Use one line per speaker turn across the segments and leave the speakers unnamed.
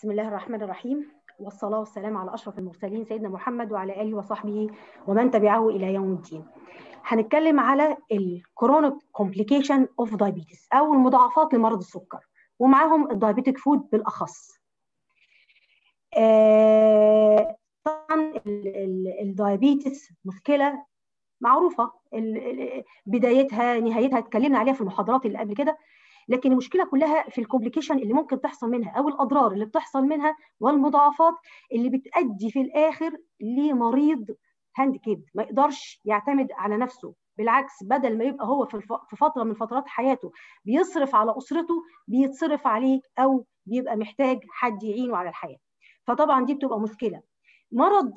بسم الله الرحمن الرحيم والصلاة والسلام على أشرف المرسلين سيدنا محمد وعلى آله وصحبه ومن تبعه إلى يوم الدين هنتكلم على الكورونيك كومبليكيشن اوف دايابيتس أو المضاعفات لمرض السكر ومعاهم الدايابيتك فود بالأخص آه طبعا الدايابيتس مشكلة معروفة بدايتها نهايتها اتكلمنا عليها في المحاضرات اللي قبل كده لكن المشكله كلها في الكومبليكيشن اللي ممكن تحصل منها او الاضرار اللي بتحصل منها والمضاعفات اللي بتؤدي في الاخر لمريض هاندكيب ما يقدرش يعتمد على نفسه بالعكس بدل ما يبقى هو في فتره من فترات حياته بيصرف على اسرته بيتصرف عليه او بيبقى محتاج حد يعينه على الحياه فطبعا دي بتبقى مشكله مرض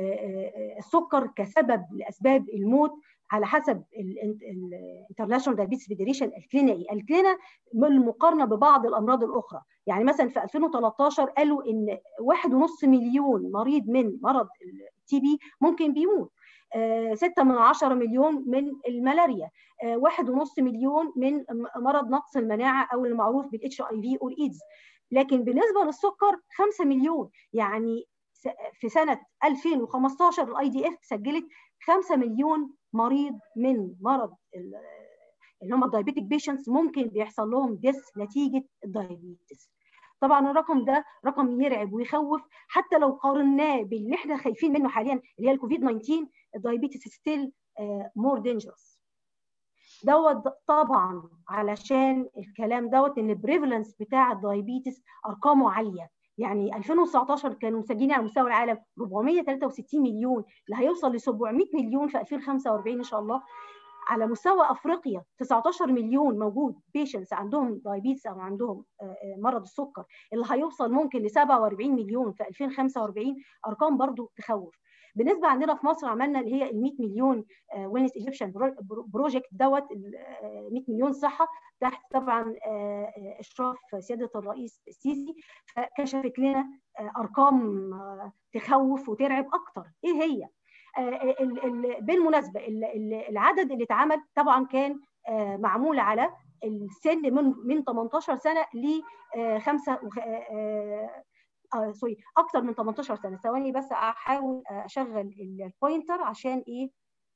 السكر كسبب لاسباب الموت على حسب الانترناشونال دايابيتس فيدريشن الكلينيكي الكلينا بالمقارنه ببعض الامراض الاخرى يعني مثلا في 2013 قالوا ان 1.5 مليون مريض من مرض التي بي ممكن بيموت 6 من 10 مليون من الملاريا 1.5 مليون من مرض نقص المناعه او المعروف بالاتش اي في اور ايدز لكن بالنسبه للسكر 5 مليون يعني في سنه 2015 الاي دي اف سجلت 5 مليون مريض من مرض اللي هم الدايابيتك بيشنتس ممكن بيحصل لهم ديس نتيجه الدايابيتس طبعا الرقم ده رقم يرعب ويخوف حتى لو قارناه باللي احنا خايفين منه حاليا اللي هي الكوفيد 19 الدايابيتس ستيل مور دينجرس دوت طبعا علشان الكلام دوت ان البريفلنس بتاع الدايابيتس ارقامه عاليه يعني 2019 كانوا مسجلين على مستوى العالم 463 مليون اللي هيوصل ل 700 مليون في 2045 ان شاء الله على مستوى افريقيا 19 مليون موجود بيشنتس عندهم دايابيتس او عندهم مرض السكر اللي هيوصل ممكن ل 47 مليون في 2045 ارقام برضو تخوف بالنسبه عندنا في مصر عملنا اللي هي ال 100 مليون ويلنس ايجيبشن بروجكت دوت 100 مليون صحه تحت طبعا اشراف سياده الرئيس السيسي فكشفت لنا ارقام تخوف وترعب اكتر ايه هي بالمناسبه العدد اللي اتعمل طبعا كان معمول على السن من من 18 سنه ل 5 آه سوري اكتر من 18 سنه ثواني بس احاول اشغل البوينتر عشان ايه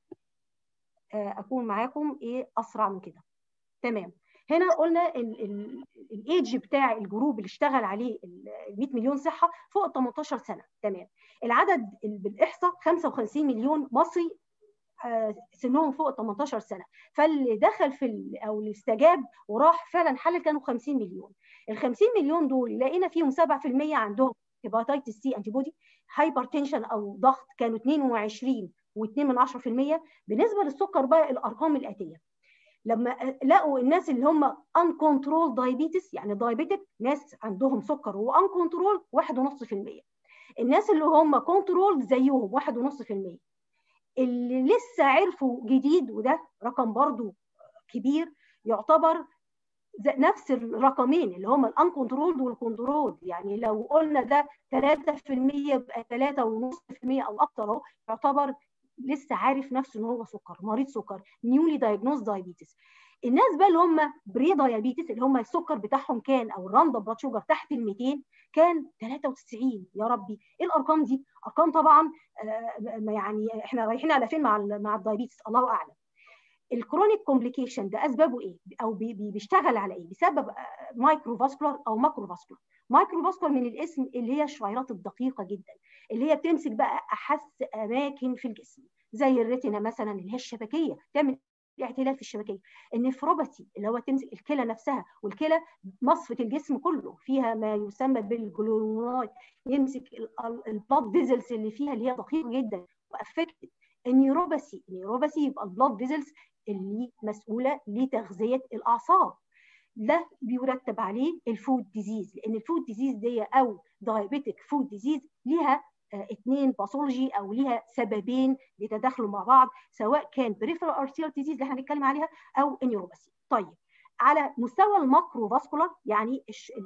آه اكون معاكم ايه اسرع من كده تمام هنا قلنا الايدج بتاع الجروب اللي اشتغل عليه ال 100 مليون صحه فوق 18 سنه تمام العدد بالاحصاء 55 مليون مصري آه سنهم فوق 18 سنه فاللي دخل في او اللي استجاب وراح فعلا حلل كانوا 50 مليون ال 50 مليون دول لقينا فيهم 7% عندهم هيباتيتس سي انتي بودي هايبرتنشن او ضغط كانوا 22 و2 من 10% بالنسبه للسكر بقى الارقام الاتيه لما لقوا الناس اللي هم ان كنترول دايابيتس يعني دايابيتك ناس عندهم سكر وان كنترول 1.5% الناس اللي هم كنترول زيهم 1.5% اللي لسه عرفوا جديد وده رقم برضو كبير يعتبر نفس الرقمين اللي هم الان كنترول والكنترول يعني لو قلنا ده 3% يبقى 3.5% او اكتر اهو يعتبر لسه عارف نفسه ان هو سكر مريض سكر نيولي دايجنوز دايابيتس الناس بقى اللي هم بري دايابيتس اللي هم السكر بتاعهم كان او الراندم بلاد شوجر تحت ال 200 كان 93 يا ربي ايه الارقام دي ارقام طبعا آه يعني احنا رايحين على فين مع مع الدايابيتس الله اعلم الكرونيك كومبليكيشن ده اسبابه ايه او بي بيشتغل على ايه بسبب مايكرو فاسكولار او ماكرو فاسكولار مايكرو فاسكولار من الاسم اللي هي الشعيرات الدقيقه جدا اللي هي بتمسك بقى احس اماكن في الجسم زي الريتنا مثلا اللي هي الشبكيه تعمل اعتلال في الشبكيه النفروباثي اللي هو تمسك الكلى نفسها والكلى مصفه الجسم كله فيها ما يسمى بالجلوميرولاي يمسك البلاد فيزلز اللي فيها اللي هي دقيقه جدا وافكتد النيوروباثي النيوروباثي يبقى البلاد فيزلز اللي مسؤوله لتغذيه الاعصاب ده بيرتب عليه الفود ديزيز لان الفود ديزيز دي او دايابيتك فود ديزيز ليها اثنين باثولوجي او ليها سببين بيتداخلوا مع بعض سواء كان بريفرال ارتيريال ديزيز اللي احنا هنتكلم عليها او النيوروباثي طيب على مستوى الماكرو فاسكولار يعني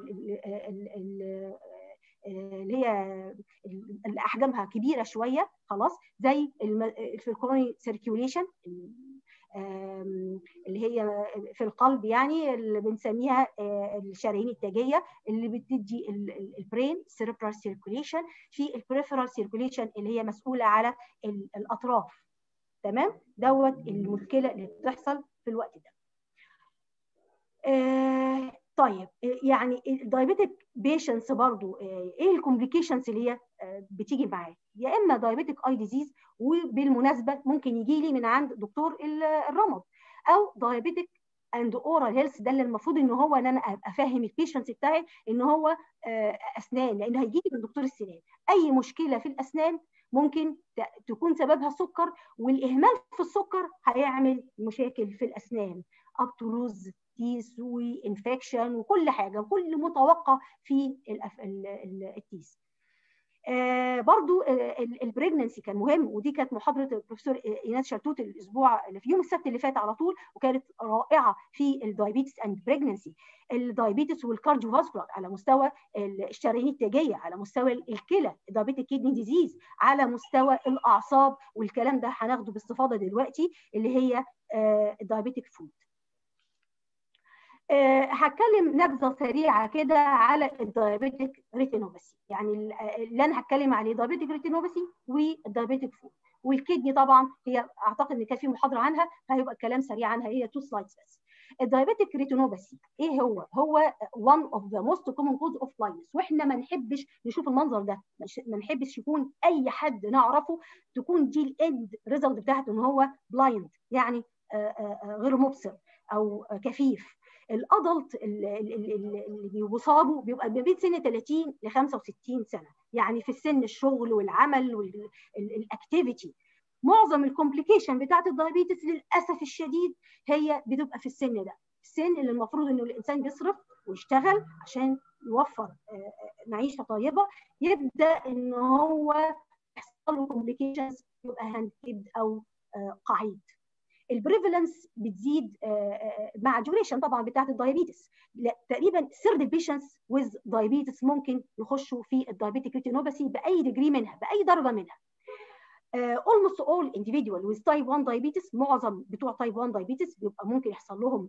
اللي هي اللي احجامها كبيره شويه خلاص زي في الكوروني سيركيوليشن اللي هي في القلب يعني اللي بنسميها الشرايين التاجيه اللي بتدي البرين سيربرال سيركوليشن في البريفرال سيركوليشن اللي هي مسؤوله على الاطراف تمام دوت المشكله اللي بتحصل في الوقت ده طيب يعني الدايبيتك بيشنس برضو ايه الكومبليكيشنز اللي هي بتيجي معاه يا اما دايبيتك اي ديزيز وبالمناسبه ممكن يجي لي من عند دكتور الرمد او دايبيتك اند اورال هيلث ده اللي المفروض ان هو ان انا ابقى فاهم البيشنت بتاعي ان هو اسنان لان هيجي لي من دكتور السنان اي مشكله في الاسنان ممكن تكون سببها السكر والاهمال في السكر هيعمل مشاكل في الاسنان اب تو لوز تيس وانفكشن وكل حاجه كل متوقع في التيس آه برضو آه البريجننسي كان مهم ودي كانت محاضره البروفيسور ايناس شلتوت الاسبوع اللي في يوم السبت اللي فات على طول وكانت رائعه في الدايبيتس اند بريجننسي الدايبيتس والكارديو فاسكولار على مستوى الشرايين التاجيه على مستوى الكلى دايبيتك كيدني ديزيز على مستوى الاعصاب والكلام ده هناخده باستفاضه دلوقتي اللي هي آه الدايبيتك فود أه هتكلم نبذه سريعه كده على الدايابيتك ريتينوباثي يعني اللي انا هتكلم عليه دايابيتك ريتينوباثي والدايابيتك فود والكدني طبعا هي اعتقد ان كان في محاضره عنها فهيبقى الكلام سريع عنها هي تو سلايدز بس الدايابيتك ريتينوباثي ايه هو هو one of the most common cause of blindness واحنا ما نحبش نشوف المنظر ده ما نحبش يكون اي حد نعرفه تكون دي الاند ريزلت بتاعته ان هو بلايند يعني غير مبصر او كفيف الادلت اللي بيصابوا بيبقى ما بين سن 30 ل 65 سنه يعني في السن الشغل والعمل والاكتيفيتي معظم الكومبليكيشن بتاعت الدايابيتس للاسف الشديد هي بتبقى في السن ده السن اللي المفروض انه الانسان بيصرف ويشتغل عشان يوفر معيشه طيبه يبدا ان هو يحصل له كومبليكيشنز يبقى هاندكيد او قعيد البريفالنس بتزيد مع الديوريشن طبعا بتاعت الدايابيتس تقريبا سيرد بيشنتس ويز دايابيتس ممكن يخشوا في الدايابيتيك ريتينوباثي باي ديجري منها باي درجه منها almost all individual with type 1 diabetes معظم بتوع type 1 diabetes بيبقى ممكن يحصل لهم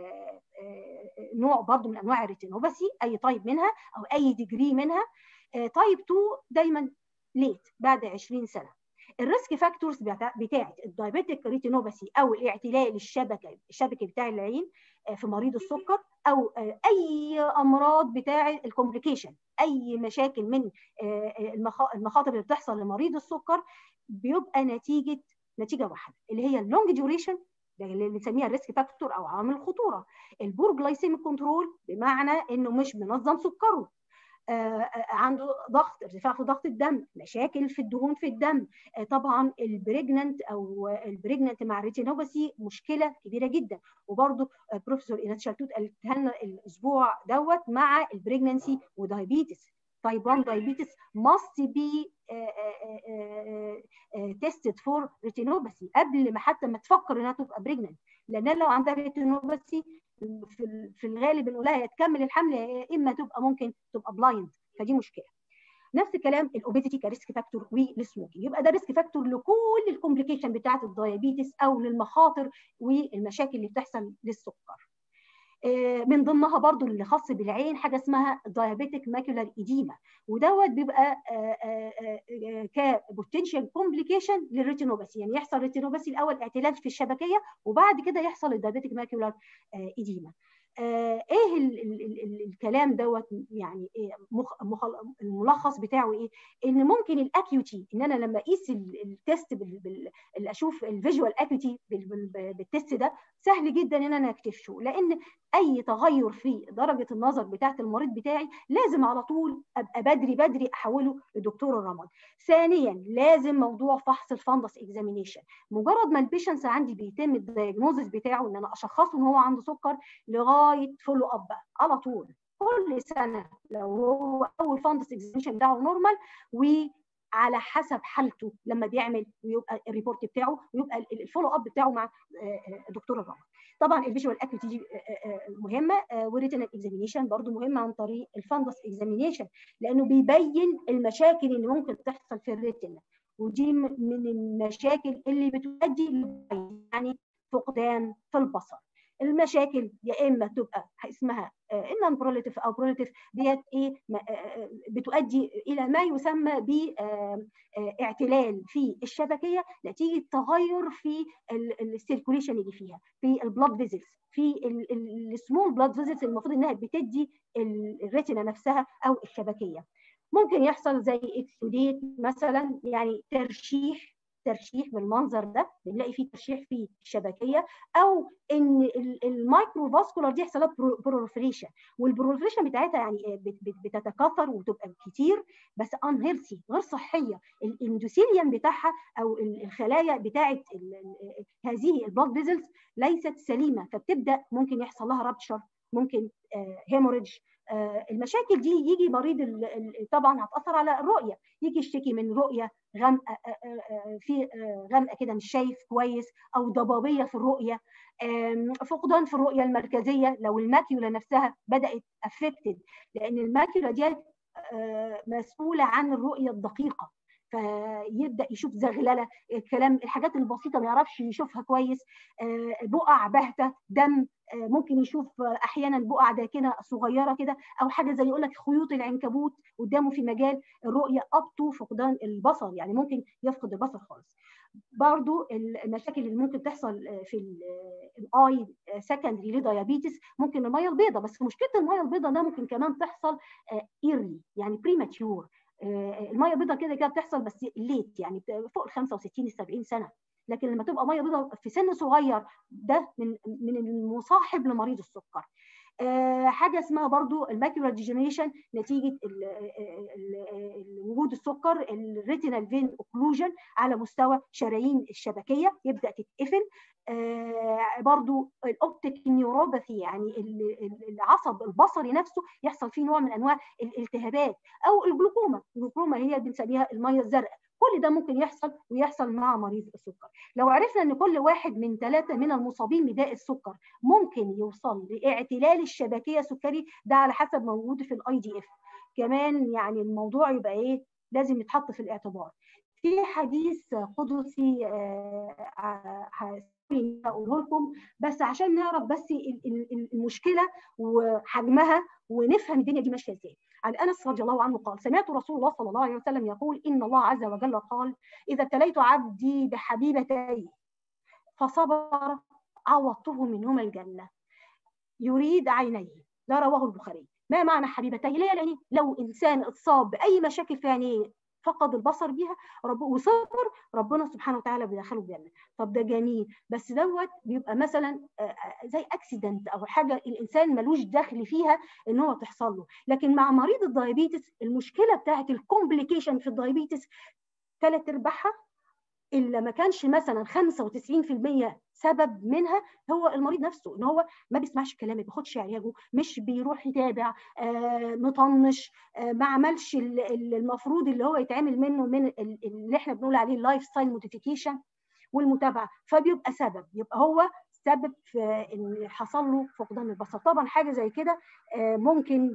نوع برضه من انواع الريتينوباثي اي تايب منها او اي ديجري منها تايب 2 دايما ليت بعد 20 سنه الريسك فاكتورز بتاعه الدايابيتيك ريتينوباثي او الاعتلال الشبكه الشبكه بتاع العين في مريض السكر او اي امراض بتاع الكومبليكيشن اي مشاكل من المخاطر اللي بتحصل لمريض السكر بيبقى نتيجه نتيجه واحده اللي هي اللونج ديوريشن اللي بنسميها الريسك فاكتور او عامل الخطوره البور جلايسيميك كنترول بمعنى انه مش منظم سكره آه عنده ضغط ارتفاع في ضغط الدم مشاكل في الدهون في الدم آه طبعا البريجننت او البريجننت مع الريتينوباثي مشكله كبيره جدا وبرده آه بروفيسور ايناس شلتوت قالتها لنا الاسبوع دوت مع البريجننسي ودايابيتس تايب 1 diabetes must be tested for retinopathy قبل ما حتى ما تفكر انها تبقى بريجننت لان لو عندها ريتينوباثي في في الغالب نقول لها يا تكمل الحمل يا اما تبقى ممكن تبقى بلايند فدي مشكله نفس الكلام الاوبيزيتي كريسك فاكتور والسموكينج يبقى ده ريسك فاكتور لكل الكومبليكيشن بتاعه الدايابيتس او للمخاطر والمشاكل اللي بتحصل للسكر من ضمنها برضو اللي خاص بالعين حاجه اسمها دايابيتيك ماكولار ايديما ودوت بيبقى كبوتنشال كومبليكيشن للريتينوباثي يعني يحصل ريتينوباثي الاول اعتلال في الشبكيه وبعد كده يحصل الدايابيتيك ماكولار ايديما آه ايه ال ال ال الكلام دوت يعني إيه مخ مخ الملخص بتاعه ايه ان ممكن الاكيوتي ان انا لما اقيس التست اللي اشوف الفيجوال اكيوتي بالتست ده سهل جدا ان انا اكتشفه لان اي تغير في درجه النظر بتاعه المريض بتاعي لازم على طول ابقى بدري بدري احوله لدكتور الرمد ثانيا لازم موضوع فحص الفندس اكزامينيشن مجرد ما البيشنس عندي بيتم الدايجنوزس بتاعه ان انا اشخصه ان هو عنده سكر لغايه فولو اب على طول كل سنه لو هو اول فندس اكزامينيشن بتاعه نورمال و على حسب حالته لما بيعمل ويبقى الريبورت بتاعه ويبقى الفولو اب بتاعه مع دكتور الرمد طبعا الفيجوال اكيوتي دي مهمه والريتينال اكزامينيشن برضو مهمه عن طريق الفندس اكزامينيشن لانه بيبين المشاكل اللي ممكن تحصل في الريتينا ودي من المشاكل اللي بتؤدي يعني فقدان في البصر المشاكل يا اما تبقى اسمها ان بروليتيف او بروليتيف ديت ايه بتؤدي الى ما يسمى باعتلال في الشبكيه نتيجه تغير في السيركوليشن اللي فيها في البلاد فيزلز في السمول بلاد فيزلز المفروض انها بتدي الريتنا نفسها او الشبكيه ممكن يحصل زي اكسوديت مثلا يعني ترشيح ترشيح بالمنظر ده بنلاقي فيه ترشيح في الشبكيه او ان المايكرو فاسكولار دي يحصل لها بروليفريشن والبروليفريشن بتاعتها يعني بتتكاثر وتبقى كتير بس ان هيلثي غير صحيه الاندوثيليوم بتاعها او الخلايا بتاعه هذه البلاد فيزلز ليست سليمه فبتبدا ممكن يحصل لها رابتشر ممكن هيموريدج المشاكل دي يجي مريض طبعا هتاثر على الرؤيه يجي يشتكي من رؤيه غامقه في غامقه كده مش شايف كويس او ضبابيه في الرؤيه فقدان في الرؤيه المركزيه لو الماكيولا نفسها بدات افكتد لان الماكيولا دي مسؤوله عن الرؤيه الدقيقه فيبدا يشوف زغلله الكلام الحاجات البسيطه ما يعرفش يشوفها كويس بقع باهته دم ممكن يشوف احيانا بقع داكنه صغيره كده او حاجه زي يقول لك خيوط العنكبوت قدامه في مجال الرؤيه ابطو فقدان البصر يعني ممكن يفقد البصر خالص برضو المشاكل اللي ممكن تحصل في الاي سكندري لديابيتس ممكن الميه البيضاء بس مشكله الميه البيضاء ده ممكن كمان تحصل ايرلي يعني بريماتيور الميه البيضاء كده كده بتحصل بس ليت يعني فوق ال 65 ل 70 سنه لكن لما تبقى ميه بيضاء في سن صغير ده من من المصاحب لمريض السكر حاجه اسمها برضو الماكيولار ديجنريشن نتيجه ال ال ال وجود السكر الريتينال فين اوكلوجن على مستوى شرايين الشبكيه يبدا تتقفل برضو الاوبتيك نيوروباثي يعني العصب البصري نفسه يحصل فيه نوع من انواع الالتهابات او الجلوكوما الجلوكوما هي بنسميها الميه الزرقاء كل ده ممكن يحصل ويحصل مع مريض السكر لو عرفنا ان كل واحد من ثلاثة من المصابين بداء السكر ممكن يوصل لاعتلال الشبكية السكري ده على حسب موجود في الاي دي اف كمان يعني الموضوع يبقى ايه لازم يتحط في الاعتبار في حديث قدسي اقوله لكم بس عشان نعرف بس المشكله وحجمها ونفهم الدنيا دي ماشيه ازاي عن انس رضي الله عنه قال سمعت رسول الله صلى الله عليه وسلم يقول ان الله عز وجل قال اذا ابتليت عبدي بحبيبتي فصبر عوضته منهما الجنه يريد عينيه ده رواه البخاري ما معنى حبيبتي ليه لان لو انسان اتصاب باي مشاكل في عينيه فقد البصر بيها رب وصبر ربنا سبحانه وتعالى بيدخله الجنه طب ده جميل بس دوت بيبقى مثلا زي اكسيدنت او حاجه الانسان ملوش دخل فيها ان هو تحصل له لكن مع مريض الدايابيتس المشكله بتاعت الكومبليكيشن في الدايابيتس ثلاث ارباعها الا ما كانش مثلا 95% سبب منها هو المريض نفسه ان هو ما بيسمعش الكلام ما بياخدش علاجه مش بيروح يتابع آه، مطنش آه، ما عملش المفروض اللي هو يتعمل منه من اللي احنا بنقول عليه اللايف ستايل موديفيكيشن والمتابعه فبيبقى سبب يبقى هو سبب في ان حصل له فقدان البصر طبعا حاجه زي كده آه، ممكن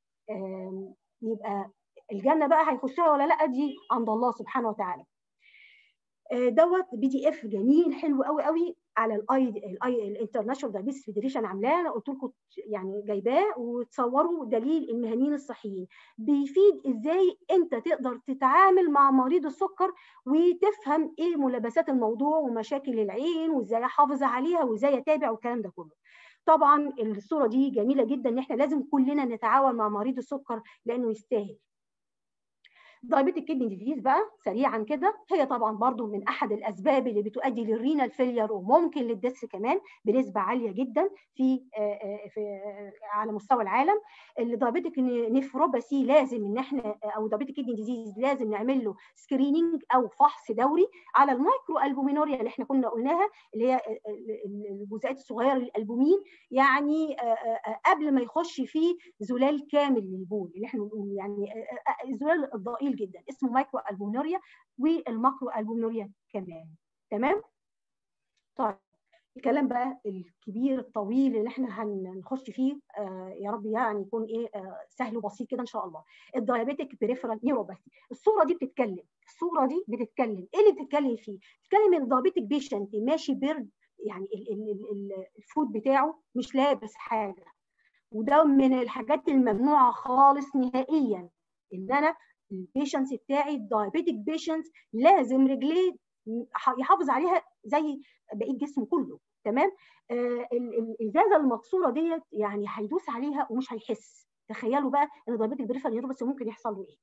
يبقى الجنه بقى هيخشها ولا لا دي عند الله سبحانه وتعالى دوت بي دي اف جميل حلو قوي قوي على الاي الاي الانترناشونال دايبيتس فيدريشن عاملاه انا قلت لكم يعني جايباه وتصوروا دليل المهنيين الصحيين بيفيد ازاي انت تقدر تتعامل مع مريض السكر وتفهم ايه ملابسات الموضوع ومشاكل العين وازاي احافظ عليها وازاي اتابع والكلام ده كله طبعا الصوره دي جميله جدا ان احنا لازم كلنا نتعاون مع مريض السكر لانه يستاهل دايبيتك كدني ديزيز بقى سريعا كده هي طبعا برضو من احد الاسباب اللي بتؤدي للرينال فيلير وممكن للدس كمان بنسبه عاليه جدا في في على مستوى العالم الدايبيتك نيفروباثي لازم ان احنا او دايبيتك كدني ديزيز لازم نعمل له سكريننج او فحص دوري على المايكرو البومينوريا اللي احنا كنا قلناها اللي هي الجزيئات الصغيره للالبومين يعني قبل ما يخش فيه زلال كامل للبول اللي احنا بنقول يعني الزلال الضئيل جدا اسمه مايكرو البومينوريا والماكرو البومينوريا كمان تمام طيب الكلام بقى الكبير الطويل اللي احنا هنخش فيه آه يا رب يعني يكون ايه آه سهل وبسيط كده ان شاء الله الدايابيتك بريفرال نيوروباثي الصوره دي بتتكلم الصوره دي بتتكلم ايه اللي بتتكلم فيه بتتكلم ان الدايابيتك بيشنت ماشي بيرد يعني الفود بتاعه مش لابس حاجه وده من الحاجات الممنوعه خالص نهائيا ان انا البيشنس بتاعي الدايابيتك بيشنس لازم رجليه يحافظ عليها زي بقيه جسمه كله تمام آه الازازه المكسوره ديت يعني هيدوس عليها ومش هيحس تخيلوا بقى ان دايابيتك بريفرال بس ممكن يحصل له ايه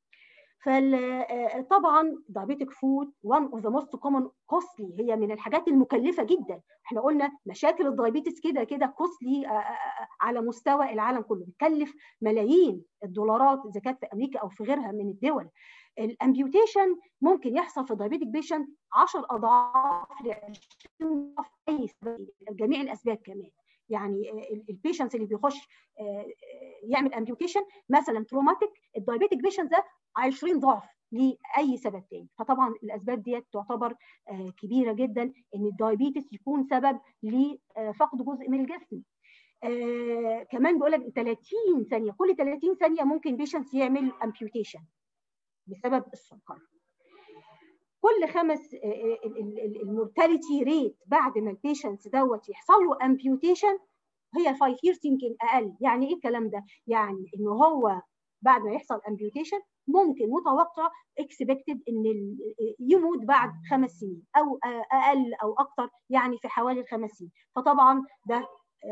فطبعا دايابيتك فود وان اوف ذا موست كومن كوستلي هي من الحاجات المكلفه جدا احنا قلنا مشاكل الدايابيتس كده كده كوستلي على مستوى العالم كله بتكلف ملايين الدولارات اذا كانت في امريكا او في غيرها من الدول الامبيوتيشن ممكن يحصل في دايابيتك بيشنت 10 اضعاف ل 20 اضعاف اي سبب جميع الاسباب كمان يعني البيشنتس اللي بيخش يعمل امبيوتيشن مثلا تروماتيك الدايابيتك بيشنت ده 20 ضعف لاي سبب تاني فطبعا الاسباب ديت تعتبر كبيره جدا ان الدايابيتس يكون سبب لفقد جزء من الجسم آه كمان بيقول لك 30 ثانيه كل 30 ثانيه ممكن بيشنت يعمل امبيوتيشن بسبب السكر كل خمس المورتاليتي ريت بعد ما البيشنت دوت يحصل له امبيوتيشن هي 5 ييرز يمكن اقل يعني ايه الكلام ده يعني ان هو بعد ما يحصل امبيوتيشن ممكن متوقع اكسبكتد ان يموت بعد خمس سنين او اقل او اكثر يعني في حوالي الخمس سنين فطبعا ده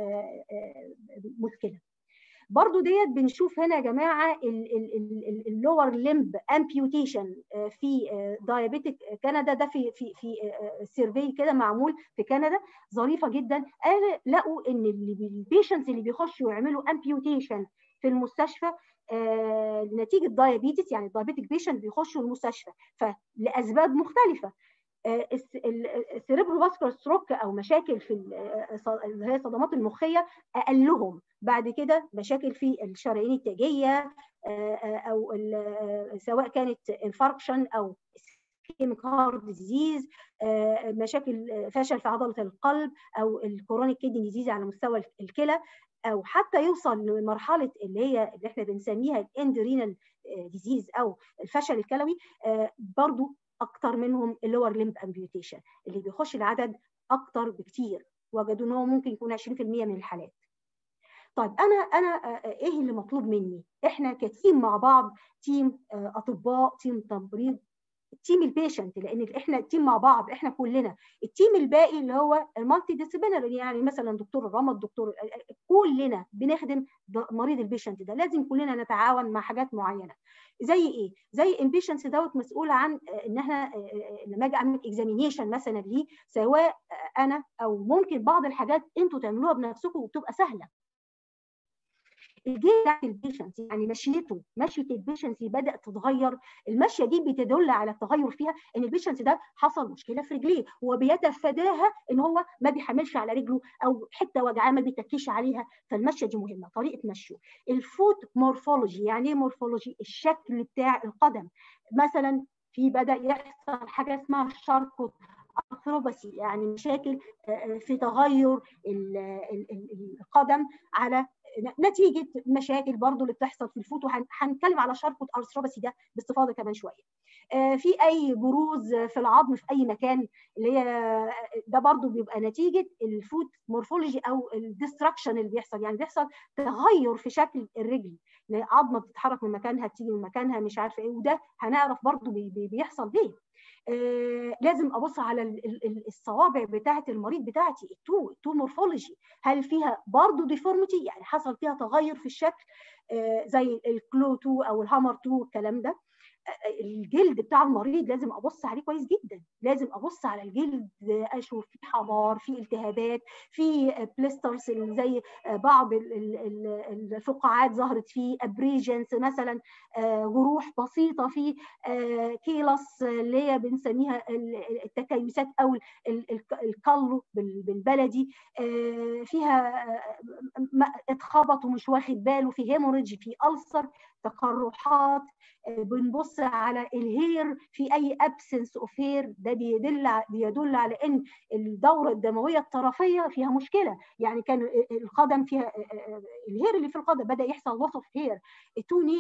مشكله برضو ديت بنشوف هنا يا جماعه اللور لمب امبيوتيشن في دايابيتك كندا ده في في في سيرفي كده معمول في كندا ظريفه جدا قال لقوا ان البيشنتس اللي بيخشوا يعملوا امبيوتيشن في المستشفى آه نتيجه دايابيتس يعني الدايابيتك بيشنت بيخشوا المستشفى فلاسباب مختلفه آه السيريبرو فاسكولار ستروك او مشاكل في اللي هي الصدمات المخيه اقلهم بعد كده مشاكل في الشرايين التاجيه آه او سواء كانت انفاركشن او اسكيميك هارت ديزيز مشاكل فشل في عضله القلب او الكورونيك كيدني ديزيز على مستوى الكلى او حتى يوصل لمرحله اللي هي اللي احنا بنسميها الاندرينال ديزيز او الفشل الكلوي برضو اكتر منهم اللور ليمب امبيوتيشن اللي بيخش العدد اكتر بكتير وجدوا ان هو ممكن يكون 20% من الحالات طيب انا انا ايه اللي مطلوب مني احنا كتيم مع بعض تيم اطباء تيم تمريض التيم البيشنت لان احنا التيم مع بعض احنا كلنا التيم الباقي اللي هو المالتي ديسيبلينري يعني مثلا دكتور الرمد دكتور كلنا بنخدم مريض البيشنت ده لازم كلنا نتعاون مع حاجات معينه زي ايه زي البيشنت دوت مسؤول عن ان احنا لما اجي اعمل اكزامينيشن مثلا ليه سواء انا او ممكن بعض الحاجات انتوا تعملوها بنفسكم وبتبقى سهله الجيل بتاعت البيشنت يعني مشيته مشيه البيشنت بدات تتغير المشيه دي بتدل على التغير فيها ان البيشنت ده حصل مشكله في رجليه وبيتفاداها ان هو ما بيحملش على رجله او حته وجعاه ما بيتكيش عليها فالمشيه دي مهمه طريقه مشيه الفوت مورفولوجي يعني ايه مورفولوجي الشكل بتاع القدم مثلا في بدا يحصل حاجه اسمها شاركوت ارثروباسي يعني مشاكل في تغير القدم على نتيجه مشاكل برضو اللي بتحصل في الفوت وهنتكلم على شاركوت ارثروباسي ده باستفاضه كمان شويه في اي بروز في العظم في اي مكان اللي هي ده برضو بيبقى نتيجه الفوت مورفولوجي او الديستراكشن اللي بيحصل يعني بيحصل تغير في شكل الرجل عظمه بتتحرك من مكانها تيجي من مكانها مش عارفه ايه وده هنعرف برضو بيحصل ليه آه لازم ابص على الصوابع بتاعه المريض بتاعتي التو التو مورفولوجي هل فيها برضه ديفورميتي يعني حصل فيها تغير في الشكل آه زي الكلو 2 او الهامر 2 الكلام ده الجلد بتاع المريض لازم ابص عليه كويس جدا لازم ابص على الجلد اشوف في حمار في التهابات في بليسترز زي بعض الفقاعات ظهرت فيه ابريجنس مثلا جروح بسيطه في كيلس اللي هي بنسميها التكيسات او الكلو بالبلدي فيها اتخبط ومش واخد باله في هيموريدج في ألسر تقرحات بنبص على الهير في اي ابسنس اوف هير ده بيدل بيدل على ان الدوره الدمويه الطرفيه فيها مشكله يعني كان القدم فيها الهير اللي في القدم بدا يحصل لوس اوف هير تو نيل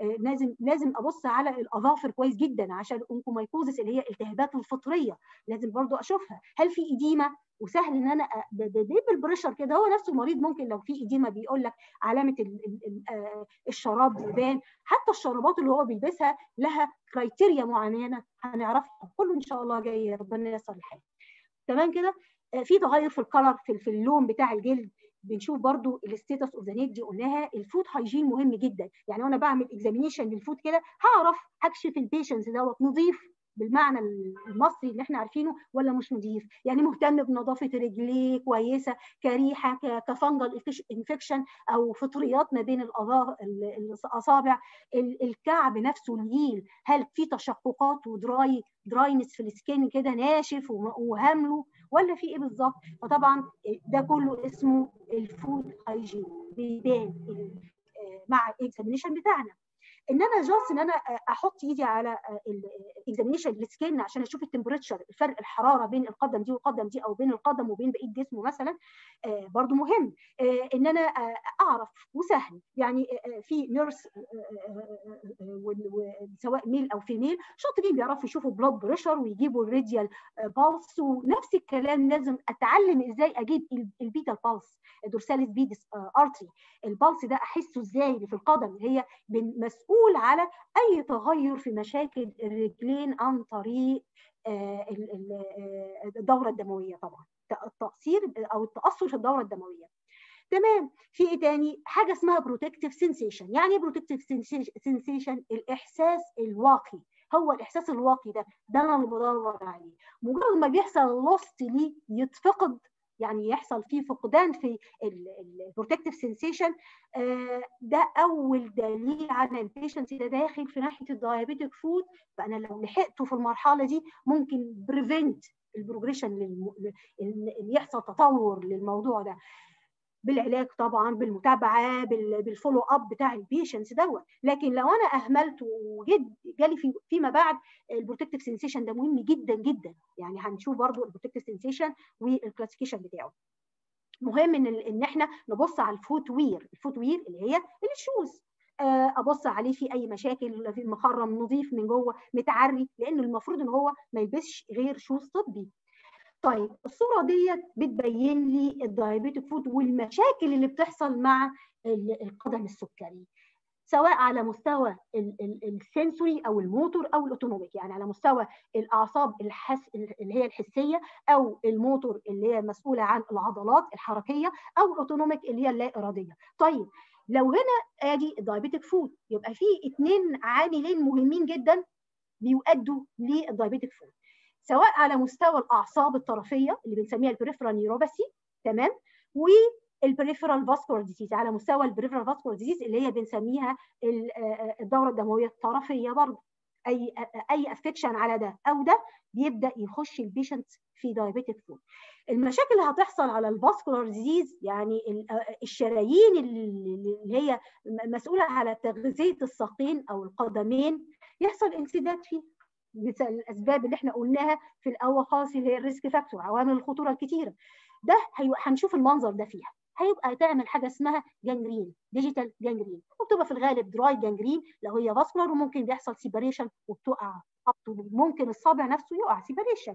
لازم لازم ابص على الاظافر كويس جدا عشان الاونكومايكوزس اللي هي الالتهابات الفطريه لازم برضو اشوفها هل في اديمه وسهل ان انا بالبريشر كده هو نفسه المريض ممكن لو في اديمه بيقول لك علامه الشراب بيبان حتى الشرابات اللي هو بيلبسها لها كرايتيريا معينه هنعرفها كله ان شاء الله جاي ربنا ييسر الحال تمام كده في تغير في الكلر في اللون بتاع الجلد بنشوف برضو الستيتس اوف ذا نيك دي قلناها الفود هايجين مهم جدا يعني وانا بعمل اكزامينيشن للفود كده هعرف هكشف البيشنس دوت نظيف بالمعنى المصري اللي احنا عارفينه ولا مش نظيف يعني مهتم بنظافه رجليه كويسه كريحه كفنجل انفكشن او فطريات ما بين الاصابع الكعب نفسه الهيل هل في تشققات ودراي دراينس في السكين كده ناشف وهامله ولا في ايه بالظبط فطبعا ده كله اسمه الفود هايجين بيبان مع الاكزامينشن بتاعنا انما جاست ان انا احط ايدي على الاكزامينشن السكين عشان اشوف التمبريتشر الفرق الحراره بين القدم دي والقدم دي او بين القدم وبين بقيه جسمه مثلا برضو مهم ان انا اعرف وسهل يعني في نيرس سواء ميل او فيميل شاطرين بيعرفوا يشوفوا بلاد بريشر ويجيبوا الراديال بالس ونفس الكلام لازم اتعلم ازاي اجيب البيتا بالس دورساليس بيدس ارتري البالس ده احسه ازاي في القدم هي مسؤول على اي تغير في مشاكل الرجلين عن طريق الدوره الدمويه طبعا التاثير او التاثر في الدوره الدمويه تمام في ايه تاني حاجه اسمها بروتكتيف سensation يعني ايه بروتكتيف سensation الاحساس الواقي هو الاحساس الواقي ده ده انا اللي بدور عليه مجرد ما بيحصل لوست ليه يتفقد يعني يحصل فيه فقدان في البروتكتيف سensation ده اول دليل على البيشنت ده داخل في ناحيه الدايابيتيك فود فانا لو لحقته في المرحله دي ممكن بريفنت البروجريشن اللي يحصل تطور للموضوع ده بالعلاج طبعا بالمتابعه بالفولو اب بتاع البيشنس دوت لكن لو انا اهملته وجد جالي في فيما بعد البروتكتيف سنسيشن ده مهم جدا جدا يعني هنشوف برضو البروتكتيف سنسيشن والكلاسيفيكيشن بتاعه مهم ان ان احنا نبص على الفوت وير الفوت وير اللي هي الشوز ابص عليه في اي مشاكل في مخرم نظيف من جوه متعري لان المفروض ان هو ما يلبسش غير شوز طبي طيب الصوره ديت بتبين لي الدايابيتيك فود والمشاكل اللي بتحصل مع القدم السكري سواء على مستوى السنسوري او الموتور او الاوتونوميك يعني على مستوى الاعصاب الحس اللي هي الحسيه او الموتور اللي هي مسؤوله عن العضلات الحركيه او الاوتونوميك اللي هي اللا اراديه طيب لو هنا ادي الدايابيتيك فود يبقى في اثنين عاملين مهمين جدا بيؤدوا للدايابيتيك فود سواء على مستوى الاعصاب الطرفيه اللي بنسميها البريفرال نيوروباثي تمام والبريفرال فاسكولار ديزيز على مستوى البريفرال فاسكولار ديزيز اللي هي بنسميها الدوره الدمويه الطرفيه برضه اي اي افكشن على ده او ده بيبدا يخش البيشنت في دايابيتيك فود المشاكل اللي هتحصل على الفاسكولار ديزيز يعني الشرايين اللي هي مسؤوله على تغذيه الساقين او القدمين يحصل انسداد فيه الاسباب اللي احنا قلناها في الاول خالص اللي هي الريسك فاكتور عوامل الخطوره الكتيره ده هنشوف المنظر ده فيها هيبقى تعمل حاجه اسمها جانجرين ديجيتال جانجرين وبتبقى في الغالب دراي جانجرين لو هي فاسكولار وممكن بيحصل سيبريشن وبتقع ممكن الصابع نفسه يقع سيبريشن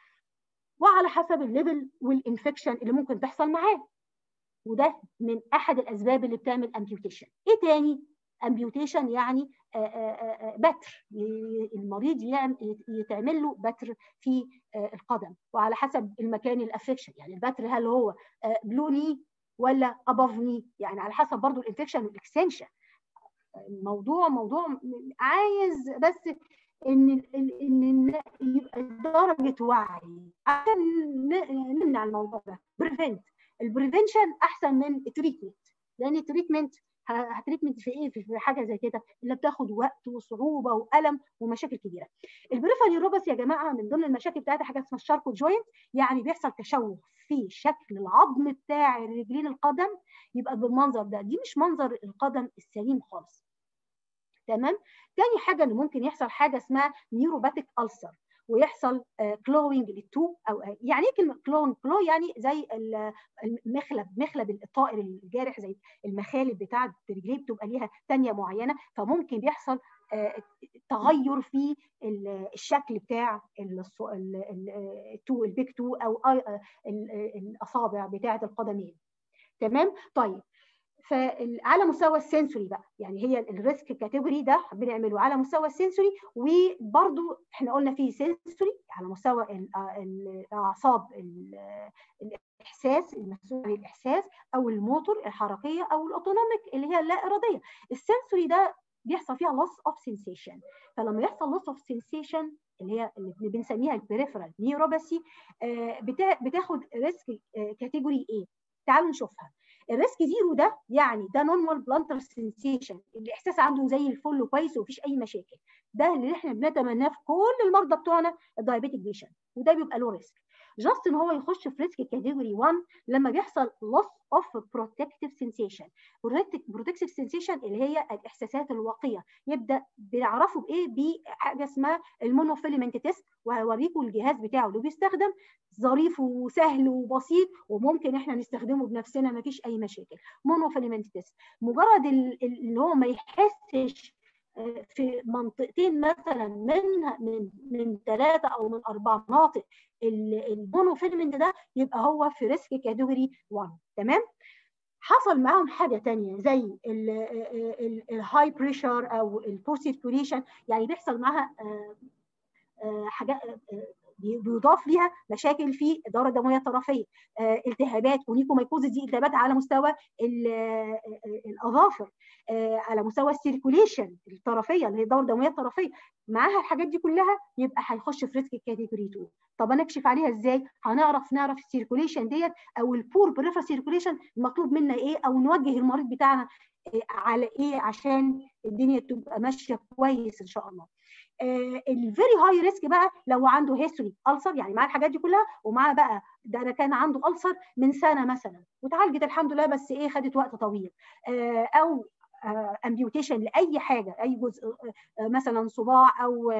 وعلى حسب الليفل والانفكشن اللي ممكن تحصل معاه وده من احد الاسباب اللي بتعمل امبيوتيشن ايه تاني امبيوتيشن يعني بتر المريض يتعمل له بتر في القدم وعلى حسب المكان الافكشن يعني البتر هل هو بلو ني ولا اباف ني يعني على حسب برضو الانفكشن والاكستنشن الموضوع موضوع عايز بس ان ان يبقى درجه وعي عشان نمنع الموضوع ده بريفنت البريفنشن احسن من التريتمنت لان التريتمنت هتريتمنت في ايه في حاجه زي كده اللي بتاخد وقت وصعوبه والم ومشاكل كبيره البريفال نيوروباثي يا جماعه من ضمن المشاكل بتاعتها حاجه اسمها الشاركو جوينت يعني بيحصل تشوه في شكل العظم بتاع رجلين القدم يبقى بالمنظر ده دي مش منظر القدم السليم خالص تمام تاني حاجه ان ممكن يحصل حاجه اسمها نيوروباتيك ألسر ويحصل كلوينج للتو او يعني ايه كلمه كلون كلو يعني زي المخلب مخلب الطائر الجارح زي المخالب بتاعه الرجليه بتبقى ليها ثانيه معينه فممكن بيحصل تغير في الشكل بتاع التو البيك تو او الاصابع بتاعه القدمين تمام طيب فعلى مستوى السنسوري بقى يعني هي الريسك كاتيجوري ده بنعمله على مستوى السنسوري وبرده احنا قلنا في سنسوري على مستوى الاعصاب الاحساس المسؤول عن الاحساس او الموتور الحركيه او الاوتونوميك اللي هي اللا اراديه السنسوري ده بيحصل فيها loss of sensation فلما يحصل loss of sensation اللي هي اللي بنسميها البريفرال نيوروباثي بتاخد ريسك كاتيجوري ايه تعالوا نشوفها الريسك زيرو ده يعني ده نورمال بلانتر سنسيشن الاحساس عنده زي الفل وكويس ومفيش اي مشاكل ده اللي احنا بنتمناه في كل المرضى بتوعنا الدايابيتيك بيشنت وده بيبقى له ريسك جاست ان هو يخش في ريسك كاتيجوري 1 لما بيحصل loss of protective sensation protective sensation اللي هي الاحساسات الواقيه يبدا بنعرفه بايه بحاجه اسمها المونوفيلمنت تيست وهوريكم الجهاز بتاعه اللي بيستخدم ظريف وسهل وبسيط وممكن احنا نستخدمه بنفسنا ما فيش اي مشاكل مونوفيلمنت تيست مجرد اللي هو ما يحسش في منطقتين مثلا من من من ثلاثه او من اربع مناطق المونوفيلمنت ده يبقى هو في ريسك كاتيجوري 1 تمام حصل معاهم حاجه ثانيه زي الهاي بريشر او البور سيركوليشن يعني بيحصل معاها حاجات بيضاف ليها مشاكل في الدوره الدمويه الطرفيه آه، التهابات ونيكومايكوزيس دي التهابات على مستوى الاظافر آه، على مستوى السيركوليشن الطرفيه اللي هي الدوره الدمويه الطرفيه معاها الحاجات دي كلها يبقى هيخش في ريسك كاتيجوري 2 طب هنكشف عليها ازاي هنعرف نعرف السيركوليشن ديت او البور بريفر سيركوليشن المطلوب منا ايه او نوجه المريض بتاعنا على ايه عشان الدنيا تبقى ماشيه كويس ان شاء الله الفيري هاي ريسك بقى لو عنده هيستوري السر يعني مع الحاجات دي كلها ومع بقى ده انا كان عنده السر من سنه مثلا وتعالجت الحمد لله بس ايه خدت وقت طويل او امبيوتيشن لاي حاجه اي جزء مثلا صباع او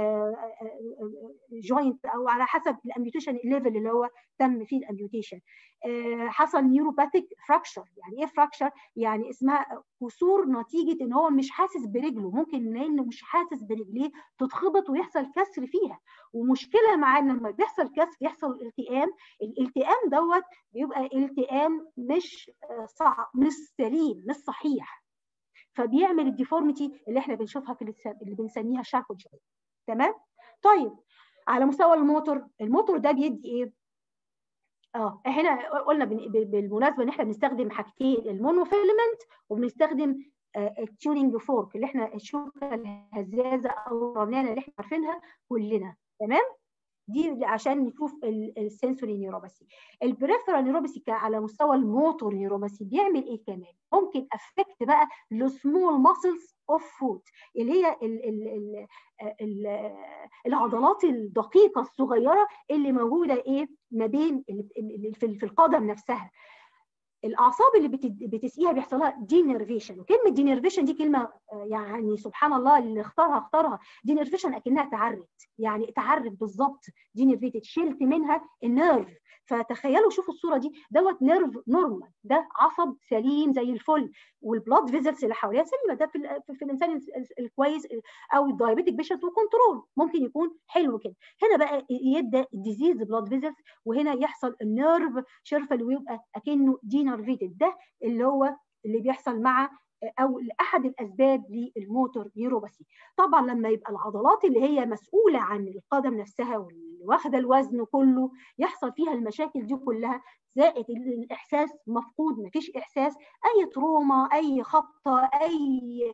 جوينت او على حسب الامبيوتيشن ليفل اللي هو تم فيه الامبيوتيشن حصل نيوروباثيك فراكشر يعني ايه فراكشر يعني اسمها كسور نتيجه ان هو مش حاسس برجله ممكن لانه مش حاسس برجليه تتخبط ويحصل كسر فيها ومشكله معاه لما بيحصل كسر يحصل التئام الالتئام دوت بيبقى التئام مش صعب مش سليم مش صحيح فبيعمل الديفورميتي اللي احنا بنشوفها في اللي بنسميها شاركو جوي تمام طيب على مستوى الموتور الموتور ده بيدي ايه اه احنا قلنا بالمناسبه ان احنا بنستخدم حاجتين المونوفيلمنت وبنستخدم التيونينج فورك اللي احنا الشوكه الهزازه او الرنانه اللي احنا عارفينها كلنا تمام دي عشان نشوف السنسوري نيوروباثي البريفرال نيوروباثي على مستوى الموتور نيوروباثي بيعمل ايه كمان ممكن افكت بقى السمول ماسلز اوف فوت اللي هي ال ال ال ال العضلات الدقيقه الصغيره اللي موجوده ايه ما بين في القدم نفسها الاعصاب اللي بتسقيها بيحصل لها دينرفيشن وكلمه دينرفيشن دي كلمه يعني سبحان الله اللي اختارها اختارها دينرفيشن اكنها تعرت يعني تعرت بالظبط دينرفيتد شلت منها النيرف فتخيلوا شوفوا الصوره دي دوت نيرف نورمال ده عصب سليم زي الفل والبلاد فيزلز اللي حواليها سليمه ده في, في الانسان الكويس او الدايابيتيك بيشنت وكنترول ممكن يكون حلو كده هنا بقى يبدا الديزيز بلاد فيزلز وهنا يحصل النيرف شرفل ويبقى اكنه دينرفيتد ده اللي هو اللي بيحصل مع او احد الاسباب للموتور نيوروباثي طبعا لما يبقى العضلات اللي هي مسؤوله عن القدم نفسها واللي واخده الوزن كله يحصل فيها المشاكل دي كلها زائد الاحساس مفقود مفيش احساس اي تروما اي خبطه اي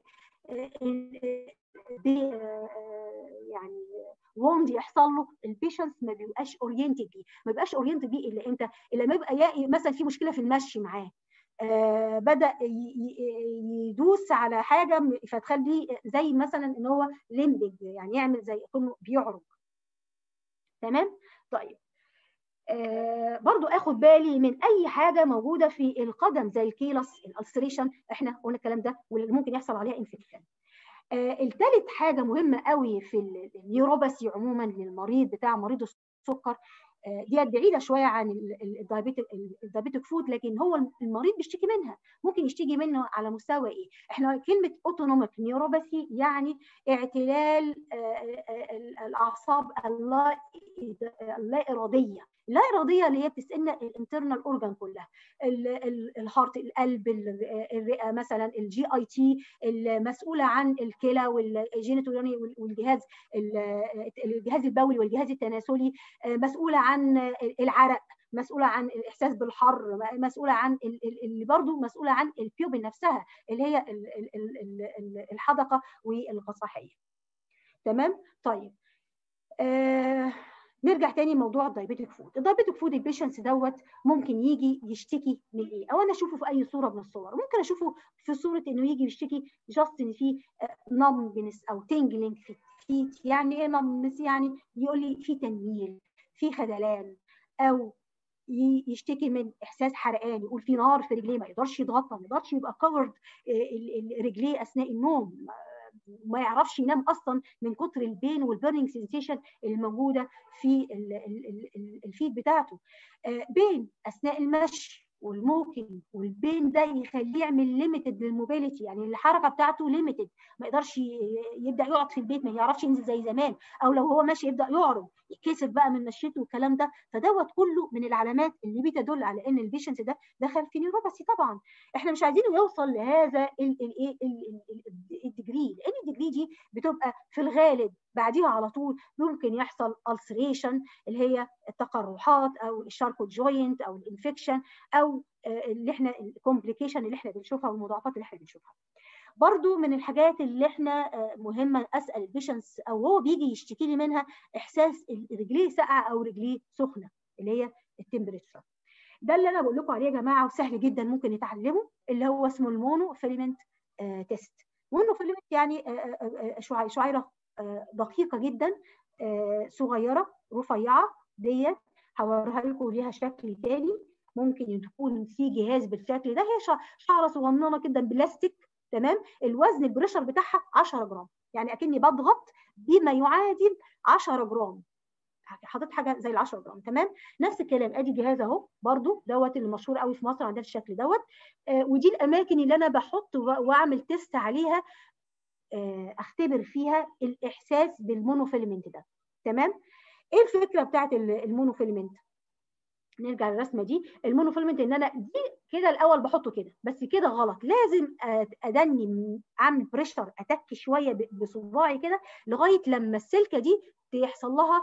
يعني ووند يحصل له البيشنت ما بيبقاش اورينتد بيه ما بيبقاش اورينتد بيه الا امتى الا ما يبقى مثلا في مشكله في المشي معاه آه بدا يدوس على حاجه فتخليه زي مثلا ان هو ليمبنج يعني يعمل زي كانه بيعرج تمام طيب آه برضو اخد بالي من اي حاجه موجوده في القدم زي الكيلس الالسريشن احنا قلنا الكلام ده واللي ممكن يحصل عليها انفكشن الثالث حاجه مهمه قوي في النيوروباثي عموما للمريض بتاع مريض السكر ديت بعيده شويه عن الدايبيتك فود لكن هو المريض بيشتكي منها ممكن يشتكي منه على مستوى ايه احنا كلمه اوتونوميك نيوروباثي يعني اعتلال الاعصاب اللا اراديه اللا اراديه اللي هي بتسالنا الانترنال اورجان كلها الهارت القلب الرئه مثلا الجي اي تي المسؤوله عن الكلى والجينيتوريوني والجهاز الجهاز البولي والجهاز التناسلي مسؤوله عن العرق مسؤوله عن الاحساس بالحر مسؤوله عن اللي برضه مسؤوله عن البيوبل نفسها اللي هي الحدقه والقصحيه تمام طيب آه نرجع تاني لموضوع الدايبيتك فود الدايبيتك فود البيشنس دوت ممكن يجي يشتكي من ايه او انا اشوفه في اي صوره من الصور ممكن اشوفه في صوره انه يجي يشتكي جاست ان في نمبنس او تنجلينج في الفيت يعني ايه نمبنس يعني يقول لي في تنميل في خدلان او يشتكي من احساس حرقان يقول في نار في رجليه ما يقدرش يضغطها ما يقدرش يبقى كفرد رجليه اثناء النوم ما يعرفش ينام اصلا من كتر البين والبيرنينج سنسيشن الموجوده في الفيد بتاعته بين اثناء المشي والممكن والبين ده يخليه يعمل ليميتد للموبيليتي يعني الحركه بتاعته ليميتد ما يقدرش يبدا يقعد في البيت ما يعرفش ينزل زي زمان او لو هو ماشي يبدا يعرض يتكسف بقى من مشيته والكلام ده فدوت كله من العلامات اللي بتدل على ان البيشنت ده دخل في نيوروباثي طبعا احنا مش عايزينه يوصل لهذا الايه الديجري لان الديجري دي بتبقى في الغالب بعديها على طول ممكن يحصل ulceration اللي هي التقرحات او الشاركوت جوينت او الانفكشن او اللي احنا الكومبليكيشن اللي احنا بنشوفها والمضاعفات اللي احنا بنشوفها برضو من الحاجات اللي احنا مهمه اسال البيشنس او هو بيجي يشتكي لي منها احساس رجليه ساقعه او رجليه سخنه اللي هي التمبريتشر ده اللي انا بقول لكم عليه يا جماعه وسهل جدا ممكن نتعلمه اللي هو اسمه المونو فيلمنت تيست مونو فيلمنت يعني شعيره دقيقه جدا صغيره رفيعه ديت هوريها لكم ليها شكل تاني ممكن يكون في جهاز بالشكل ده هي شعره صغننه كده بلاستيك تمام الوزن البريشر بتاعها 10 جرام يعني اكني بضغط بما يعادل 10 جرام حاطط حاجه زي ال 10 جرام تمام نفس الكلام ادي جهاز اهو برده دوت اللي مشهور قوي في مصر عندنا الشكل دوت آه ودي الاماكن اللي انا بحط واعمل تيست عليها آه اختبر فيها الاحساس بالمونوفيلمنت ده تمام ايه الفكره بتاعت المونوفيلمنت نرجع للرسمه دي المونوفيلمنت ان انا دي كده الاول بحطه كده بس كده غلط لازم ادني اعمل بريشر اتك شويه بصباعي كده لغايه لما السلكه دي تحصل لها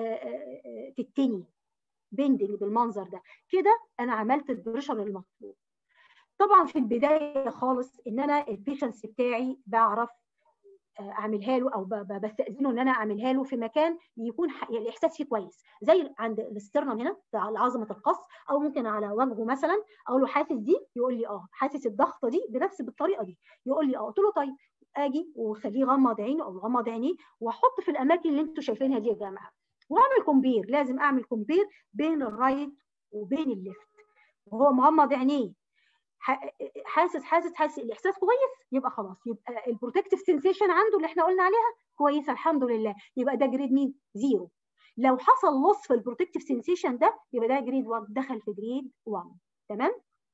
تتني بندنج بالمنظر ده كده انا عملت البريشر المطلوب طبعا في البدايه خالص ان انا البيشنس بتاعي بعرف اعملها له او بستاذنه ان انا اعملها له في مكان يكون الاحساس فيه كويس زي عند الاسترنم هنا على عظمه القص او ممكن على وجهه مثلا اقول له حاسس دي يقول لي اه حاسس الضغطه دي بنفس بالطريقه دي يقول لي اه قلت له طيب اجي واخليه يغمض عينه او يغمض عينيه واحط في الاماكن اللي انتم شايفينها دي يا جماعه واعمل كومبير لازم اعمل كومبير بين الرايت وبين الليفت وهو مغمض عينيه حاسس حاسس حاسس الاحساس كويس يبقى خلاص يبقى البروتكتيف سنسيشن عنده اللي احنا قلنا عليها كويسه الحمد لله يبقى ده جريد مين زيرو لو حصل لص في البروتكتيف سنسيشن ده يبقى ده جريد 1 دخل في جريد 1 تمام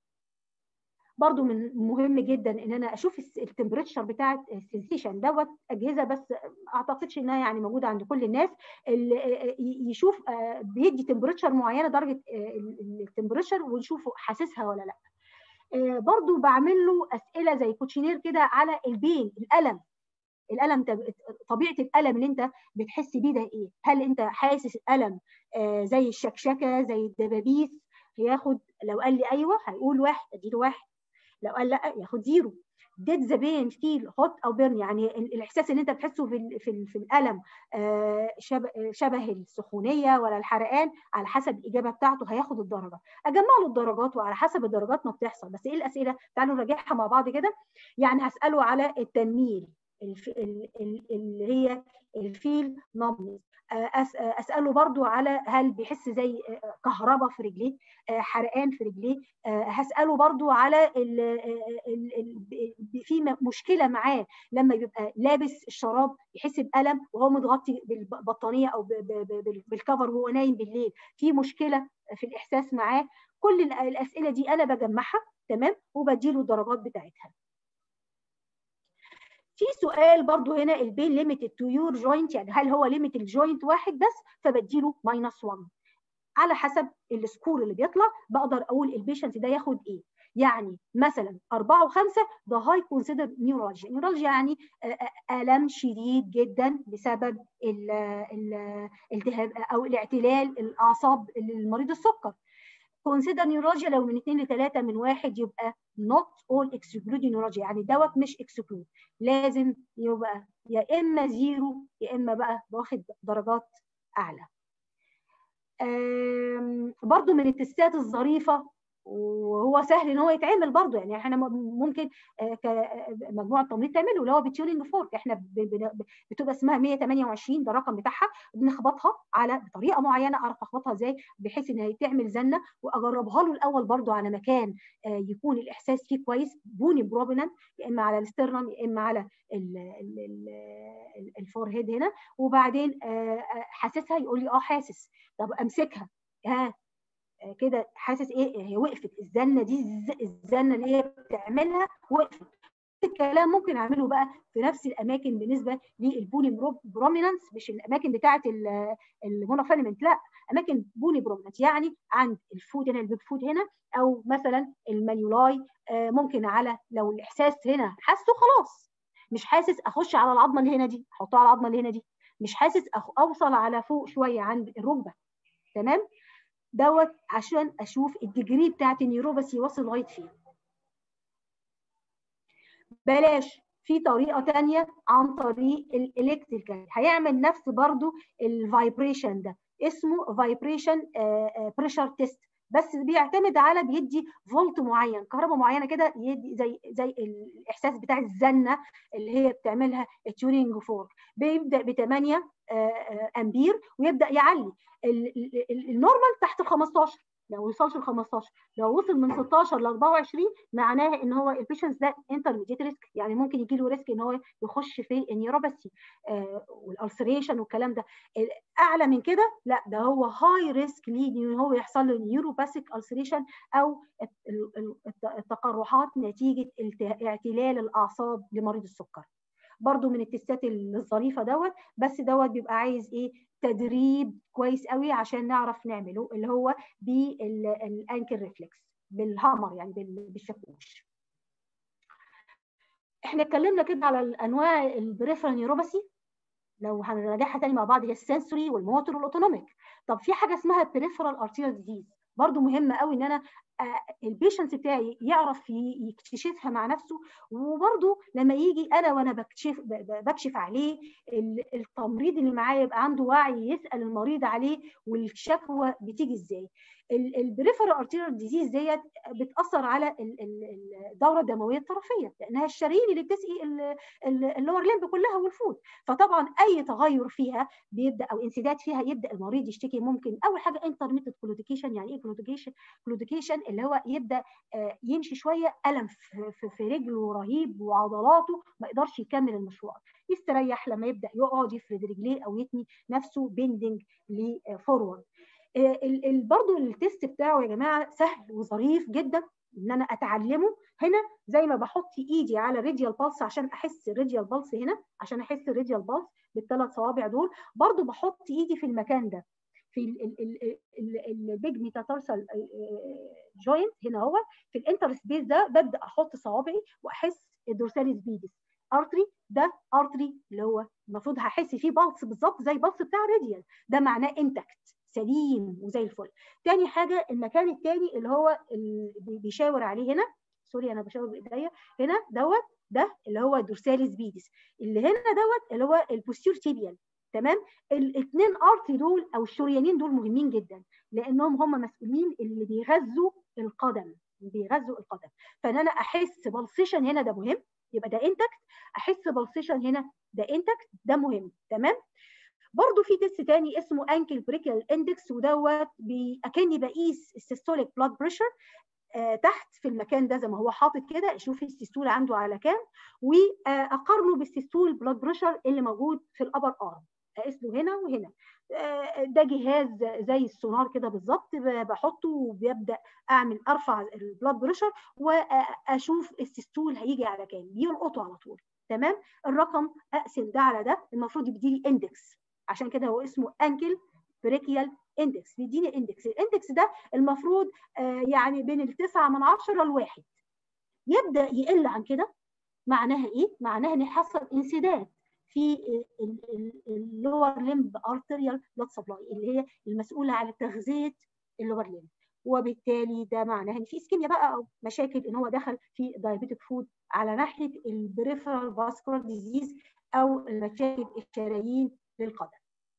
برضو من مهم جدا ان انا اشوف التمبريتشر بتاعه السنسيشن دوت اجهزه بس اعتقدش انها يعني موجوده عند كل الناس اللي يشوف بيدي تمبريتشر معينه درجه التمبريتشر ونشوفه حاسسها ولا لا برضو بعمل له اسئله زي كوتشينير كده على البين الالم الالم طبيعه الالم اللي انت بتحس بيه ده ايه هل انت حاسس الالم زي الشكشكه زي الدبابيس هياخد لو قال لي ايوه هيقول واحد اديله واحد لو قال لا ياخد زيرو ديد ذا بين فيل هوت او بيرن يعني الاحساس اللي انت بتحسه في في, في الالم شبه شبه السخونيه ولا الحرقان على حسب الاجابه بتاعته هياخد الدرجه اجمع له الدرجات وعلى حسب الدرجات ما بتحصل بس ايه الاسئله تعالوا نراجعها مع بعض كده يعني هساله على التنميل اللي هي الفيل نمنس اساله برضو على هل بيحس زي كهرباء في رجليه حرقان في رجليه هساله برضو على ال ال في مشكله معاه لما بيبقى لابس الشراب يحس بالم وهو متغطي بالبطانيه او بالكفر وهو نايم بالليل في مشكله في الاحساس معاه كل الاسئله دي انا بجمعها تمام وبديله الدرجات بتاعتها في سؤال برضو هنا البين ليميتد تو يور جوينت يعني هل هو ليميت الجوينت واحد بس فبديله ماينس 1 على حسب السكور اللي بيطلع بقدر اقول البيشنت ده ياخد ايه يعني مثلا أربعة وخمسة ده هاي كونسيدر نيورالجيا نيورالجيا يعني ألم شديد جدا بسبب الالتهاب أو الاعتلال الأعصاب للمريض السكر كونسيدر نيورالجيا لو من 2 ل 3 من واحد يبقى not all exclude نيورالجيا يعني دوت مش exclude لازم يبقى يا اما زيرو يا اما بقى واخد درجات اعلى برضو من التستات الظريفه وهو سهل ان هو يتعمل برضه يعني احنا ممكن كمجموعه تمريض تعمله اللي هو بتيوننج فورك احنا بتبقى اسمها 128 ده الرقم بتاعها بنخبطها على بطريقه معينه اعرف اخبطها ازاي بحيث ان هي تعمل زنه واجربها له الاول برضه على مكان يكون الاحساس فيه كويس بوني بروبيننت يا اما على الاسترنم يا اما على الفور هيد هنا وبعدين حاسسها يقول لي اه حاسس طب امسكها ها كده حاسس ايه هي وقفت الزنه دي الزنه اللي هي بتعملها وقفت الكلام ممكن اعمله بقى في نفس الاماكن بالنسبه للبوني برومينانس مش الاماكن بتاعه المونوفيلمنت لا اماكن بوني برومينانس يعني عند الفود هنا البيب فود هنا او مثلا المانيولاي ممكن على لو الاحساس هنا حاسه خلاص مش حاسس اخش على العظمه اللي هنا دي احطها على العظمه اللي هنا دي مش حاسس اوصل على فوق شويه عند الركبه تمام دوت عشان اشوف الديجري بتاعت النيوروباثي واصل لغايه فين بلاش في طريقه تانية عن طريق الالكتريكال هيعمل نفس برضو الفايبريشن ده اسمه فايبريشن بريشر تيست بس بيعتمد على بيدي فولت معين كهرباء معينه كده يدي زي زي الاحساس بتاع الزنه اللي هي بتعملها التيورينج فورك بيبدا ب 8 امبير ويبدا يعلي النورمال تحت ال 15 لو وصلش ل 15 لو وصل من 16 ل 24 معناها ان هو البيشنت ده انترميديت ريسك يعني ممكن يجي له ريسك ان هو يخش في النيوروباثي آه والالسريشن والكلام ده اعلى من كده لا ده هو هاي ريسك ليه ان هو يحصل له نيوروباثيك السريشن او التقرحات نتيجه اعتلال الاعصاب لمريض السكر برضو من التستات الظريفه دوت بس دوت بيبقى عايز ايه تدريب كويس قوي عشان نعرف نعمله اللي هو بالانكل ريفلكس بالهامر يعني بالشاكوش احنا اتكلمنا كده على انواع البريفرال نيوروباثي لو هنراجعها تاني مع بعض هي السنسوري والموتور والاوتونوميك طب في حاجه اسمها بريفرال ارتيريال ديزيز برضو مهم قوي ان انا البيشنس بتاعي يعرف يكتشفها مع نفسه وبرضه لما يجي انا وانا بكشف بكشف عليه التمريض اللي معايا يبقى عنده وعي يسال المريض عليه والشكوى بتيجي ازاي البريفرال ارتيريال ديزيز ديت بتاثر على الدوره الدمويه الطرفيه لانها الشرايين اللي بتسقي اللور ليمب كلها والفوت فطبعا اي تغير فيها بيبدا او انسداد فيها يبدا المريض يشتكي ممكن اول حاجه انترميتد كلوديكيشن يعني ايه كلوديكيشن كلوديكيشن اللي هو يبدا يمشي شويه الم في رجله رهيب وعضلاته ما يقدرش يكمل المشوار يستريح لما يبدا يقعد يفرد رجليه او يتني نفسه بيندنج لفورورد برضه التيست بتاعه يا جماعه سهل وظريف جدا ان انا اتعلمه هنا زي ما بحط ايدي على ريديال بالس عشان احس الريديال بالس هنا عشان احس الريديال بالس بالثلاث صوابع دول برضه بحط ايدي في المكان ده في البيج ميتاتارسال جوينت هنا هو في الانتر سبيس ده ببدا احط صوابعي واحس الدورساليس بيدس ارتري ده ارتري اللي هو المفروض هحس فيه بالس بالظبط زي البلس بتاع الراديال ده معناه انتكت سليم وزي الفل تاني حاجه المكان التاني اللي هو اللي بيشاور عليه هنا سوري انا بشاور بايديا هنا دوت ده اللي هو الدورساليس بيدس اللي هنا دوت اللي هو البوستير تيبيال تمام الاثنين ارتي دول او الشريانين دول مهمين جدا لانهم هم مسؤولين اللي بيغذوا القدم بيغذوا القدم فان انا احس بلسيشن هنا ده مهم يبقى ده انتكت احس بالسيشن هنا ده انتكت ده مهم تمام برضه في تيست تاني اسمه انكل بريكال اندكس ودوت اكني بقيس السيستوليك بلاد بريشر آه تحت في المكان ده زي ما هو حاطط كده اشوف السيستول عنده على كام واقارنه بالسيستول بلاد بريشر اللي موجود في الابر ارم اقيس له هنا وهنا ده جهاز زي السونار كده بالظبط بحطه وبيبدا اعمل ارفع البلاد بريشر واشوف السيستول هيجي على كام بيلقطه على طول تمام الرقم اقسم ده على ده المفروض يديني اندكس عشان كده هو اسمه انكل بريكيال اندكس بيديني اندكس الاندكس ده المفروض يعني بين التسعة من عشرة لواحد يبدا يقل عن كده معناها ايه؟ معناها ان حصل انسداد في اللور ليمب ارتريال بلاد سبلاي اللي هي المسؤوله عن تغذيه اللور ليمب وبالتالي ده معناه ان في اسكيميا بقى او مشاكل ان هو دخل في دايابيتيك فود على ناحيه البريفرال فاسكولار ديزيز او مشاكل الشرايين للقدم.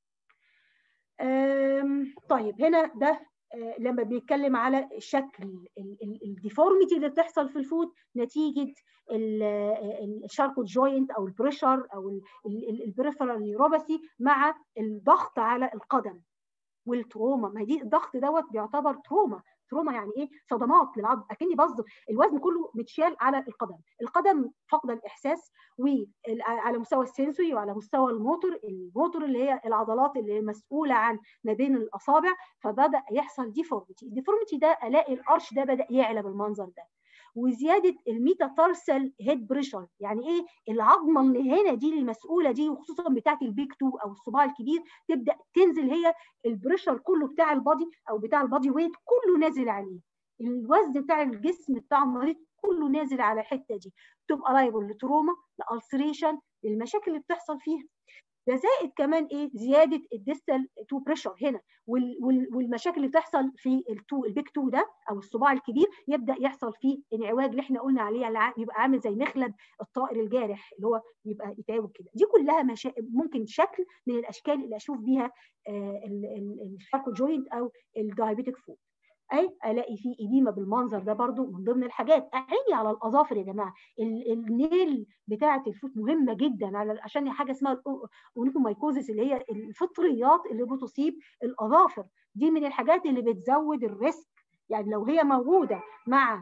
طيب هنا ده لما بنتكلم على شكل الديفورميتي اللي بتحصل في الفود نتيجه الشاركوت جوينت او البريشر او البريفرال نيوروباثي مع الضغط على القدم والتروما ما دي الضغط دوت بيعتبر تروما تروما يعني ايه صدمات للعظم اكني بصدم الوزن كله متشال على القدم القدم فقد الاحساس وعلى مستوى السنسوري وعلى مستوى الموتور الموتور اللي هي العضلات اللي مسؤوله عن ما بين الاصابع فبدا يحصل ديفورميتي الديفورميتي ده الاقي الارش ده بدا يعلى بالمنظر ده وزياده الميتاتارسال هيد بريشر يعني ايه العظمه اللي هنا دي المسؤوله دي وخصوصا بتاعه البيك 2 او الصباع الكبير تبدا تنزل هي البريشر كله بتاع البادي او بتاع البادي ويت كله نازل عليه الوزن بتاع الجسم بتاع المريض كله نازل على الحته دي تبقى لايبل لتروما لالسريشن للمشاكل اللي بتحصل فيها ده زائد كمان ايه زياده الديستال تو بريشر هنا والمشاكل اللي بتحصل في التو البيك 2 ده او الصباع الكبير يبدا يحصل فيه انعواج اللي احنا قلنا عليه يبقى عامل زي مخلب الطائر الجارح اللي هو يبقى يتعوج كده دي كلها مشا... ممكن شكل من الاشكال اللي اشوف بيها الشاركو جوينت او الدايابيتيك فود اي الاقي فيه اديمه بالمنظر ده برضو من ضمن الحاجات عيني على الاظافر يا جماعه النيل بتاعه الفوت مهمه جدا على عشان حاجه اسمها الاونيكومايكوزيس اللي هي الفطريات اللي بتصيب الاظافر دي من الحاجات اللي بتزود الريسك يعني لو هي موجوده مع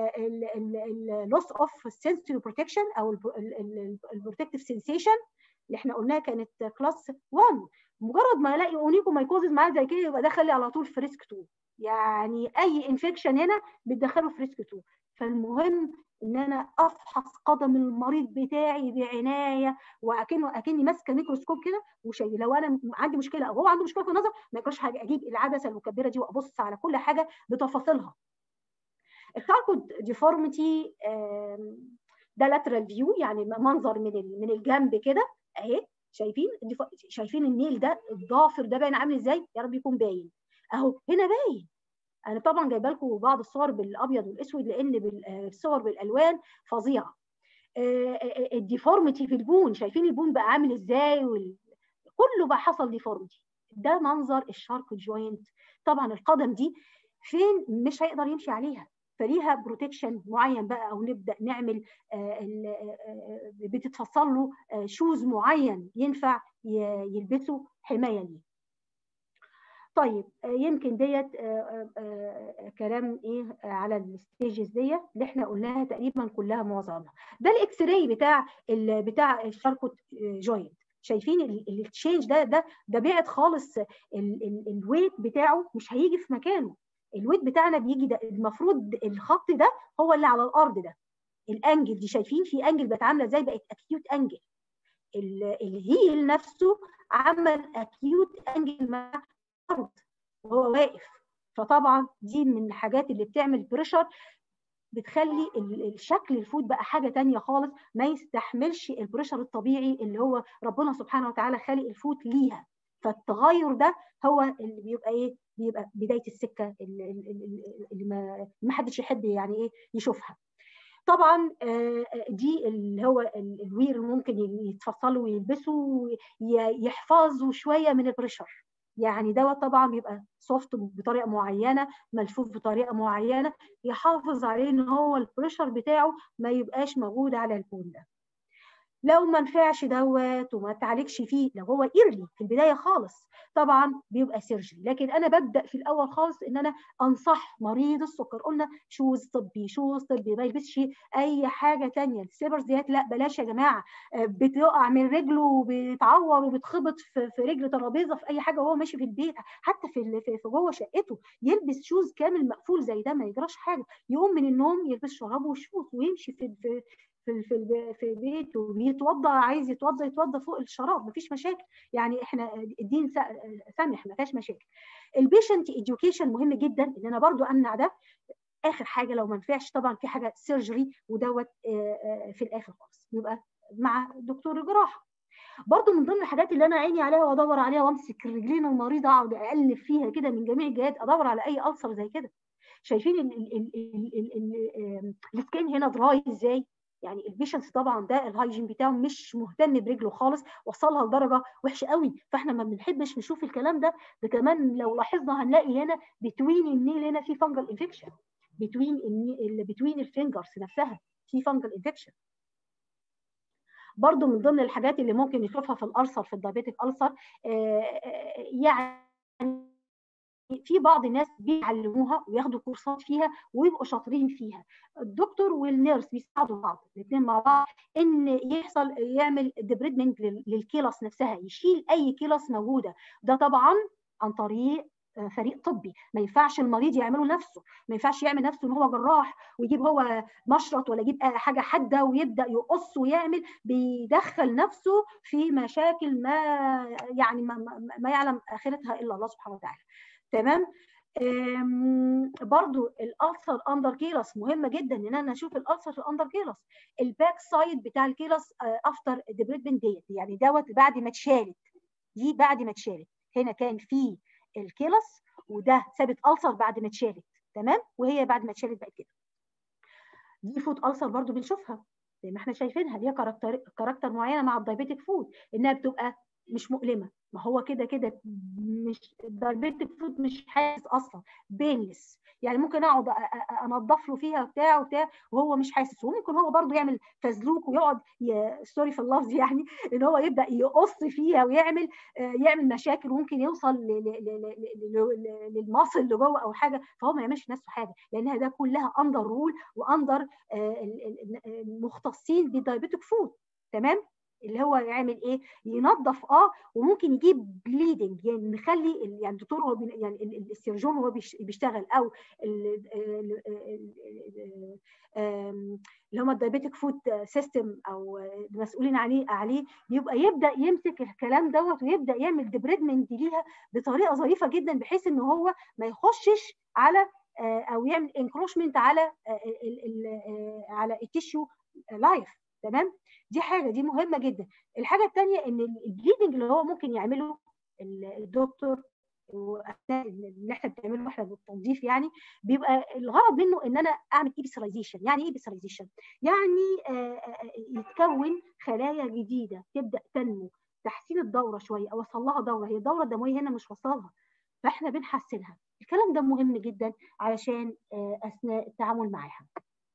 اللوس اوف سنسوري بروتكشن او البروتكتيف سensation اللي احنا قلناها كانت كلاس 1 مجرد ما الاقي اونيكومايكوزيس معاه زي كده يبقى ده خلي على طول في ريسك 2 يعني اي انفكشن هنا بتدخله في ريسك 2 فالمهم ان انا افحص قدم المريض بتاعي بعنايه واكنه اكني ماسكه ميكروسكوب كده وشايف لو انا عندي مشكله او هو عنده مشكله في النظر ما يكونش حاجه اجيب العدسه المكبره دي وابص على كل حاجه بتفاصيلها الكاركود ديفورميتي ده لاترال فيو يعني منظر من من الجنب كده اهي شايفين شايفين النيل ده الضافر ده باين عامل ازاي يا رب يكون باين اهو هنا باين انا طبعا جايبه لكم بعض الصور بالابيض والاسود لان الصور بالالوان فظيعه الديفورميتي في البون شايفين البون بقى عامل ازاي وال... كله بقى حصل ديفورميتي ده منظر الشارك جوينت طبعا القدم دي فين مش هيقدر يمشي عليها فليها بروتكشن معين بقى او نبدا نعمل بتتفصل له شوز معين ينفع يلبسه حمايه ليه طيب يمكن ديت كلام ايه على الستيجز ديت اللي احنا قلناها تقريبا كلها معظمها ده الاكس راي بتاع ال بتاع الشاركوت جوينت شايفين التشينج ده ده ده بعد خالص الويت بتاعه مش هيجي في مكانه الويت بتاعنا بيجي ده المفروض الخط ده هو اللي على الارض ده الانجل دي شايفين في انجل بقت عامله ازاي بقت اكيوت انجل الهيل نفسه عمل اكيوت انجل مع الارض وهو واقف فطبعا دي من الحاجات اللي بتعمل بريشر بتخلي الشكل الفوت بقى حاجه تانية خالص ما يستحملش البريشر الطبيعي اللي هو ربنا سبحانه وتعالى خالق الفوت ليها فالتغير ده هو اللي بيبقى ايه بيبقى بدايه السكه اللي, اللي ما ما حدش يحب يعني ايه يشوفها طبعا دي اللي هو الوير ممكن يتفصلوا ويلبسوا يحفظوا شويه من البريشر يعني دوت طبعا بيبقى سوفت بطريقه معينه ملفوف بطريقه معينه يحافظ عليه ان هو البريشر بتاعه ما يبقاش موجود على البون ده لو ما نفعش دوت وما تعالجش فيه لو هو ايرلي في البدايه خالص طبعا بيبقى سيرجري لكن انا ببدا في الاول خالص ان انا انصح مريض السكر قلنا شوز طبي شوز طبي ما يلبسش اي حاجه ثانيه السيبرز ديت لا بلاش يا جماعه بتقع من رجله وبيتعور وبتخبط في, في رجل ترابيزه في اي حاجه وهو ماشي في البيت حتى في في, في جوه شقته يلبس شوز كامل مقفول زي ده ما يجراش حاجه يقوم من النوم يلبس شراب وشوز ويمشي في في في في في بيته بيتوضا عايز يتوضا يتوضا فوق الشراب مفيش مشاكل يعني احنا الدين سامح ما فيهاش مشاكل البيشنت اديوكيشن مهم جدا ان انا برضو امنع ده اخر حاجه لو ما نفعش طبعا في حاجه سيرجري ودوت في الاخر خالص يبقى مع دكتور الجراحه برضو من ضمن الحاجات اللي انا عيني عليها وادور عليها وامسك رجلين المريضه اقعد اقلب فيها كده من جميع الجهات ادور على اي ألسر زي كده شايفين السكين هنا دراي ازاي يعني البيشنت طبعا ده الهايجين بتاعه مش مهتم برجله خالص وصلها لدرجه وحشه قوي فاحنا ما بنحبش نشوف الكلام ده ده كمان لو لاحظنا هنلاقي هنا بتوين النيل هنا في فانجل انفكشن بتوين بتوين الفينجرز نفسها في فانجل انفكشن برضو من ضمن الحاجات اللي ممكن نشوفها في الالسر في الدايبيتك السر يعني في بعض الناس بيعلموها وياخدوا كورسات فيها ويبقوا شاطرين فيها الدكتور والنيرس بيساعدوا بعض الاثنين مع بعض ان يحصل يعمل ديبريدمنت للكيلس نفسها يشيل اي كيلس موجوده ده طبعا عن طريق فريق طبي ما ينفعش المريض يعمله نفسه ما ينفعش يعمل نفسه ان هو جراح ويجيب هو مشرط ولا يجيب حاجه حاده ويبدا يقص ويعمل بيدخل نفسه في مشاكل ما يعني ما, ما يعلم اخرتها الا الله سبحانه وتعالى تمام برضو الالسر اندر كيلس مهمه جدا ان انا اشوف الالسر في الاندر كيلس الباك سايد بتاع الكيلس افتر ديبريدمنت ديت يعني دوت بعد ما اتشالت دي بعد ما اتشالت هنا كان في الكيلس وده ثابت السر بعد ما اتشالت تمام وهي بعد ما اتشالت بقت كده دي فود السر برضو بنشوفها زي ما احنا شايفينها ليها كاركتر كاركتر معينه مع الدايبيتك فود انها بتبقى مش مؤلمه ما هو كده كده مش ضربت فود مش حاسس اصلا بينلس يعني ممكن اقعد انضف له فيها وبتاع وبتاع وهو مش حاسس وممكن هو برضه يعمل فزلوك ويقعد ي... سوري في اللفظ يعني ان هو يبدا يقص فيها ويعمل يعمل مشاكل وممكن يوصل للمصل اللي جوه او حاجه فهو ما يعملش نفسه حاجه لانها ده كلها اندر رول واندر مختصين بالدايبيتك فود تمام اللي هو يعمل ايه ينظف اه وممكن يجيب بليدنج يعني نخلي يعني الدكتور هو يعني السيرجون هو بيشتغل او اللي هم الدايبيتك فود سيستم او المسؤولين عليه عليه بيبقى يبدا يمسك الكلام دوت ويبدا يعمل ديبريدمنت ليها بطريقه ظريفه جدا بحيث ان هو ما يخشش على او يعمل انكروشمنت على على التيشو لايف تمام دي حاجه دي مهمه جدا الحاجه الثانيه ان البليدنج اللي هو ممكن يعمله الدكتور واثناء اللي احنا بنعمله احنا بالتنظيف يعني بيبقى الغرض منه ان انا اعمل ايبسلايزيشن يعني ايه ايبسلايزيشن يعني يتكون خلايا جديده تبدا تنمو تحسين الدوره شويه اوصل لها دوره هي الدوره الدمويه هنا مش وصلها فاحنا بنحسنها الكلام ده مهم جدا علشان اثناء التعامل معاها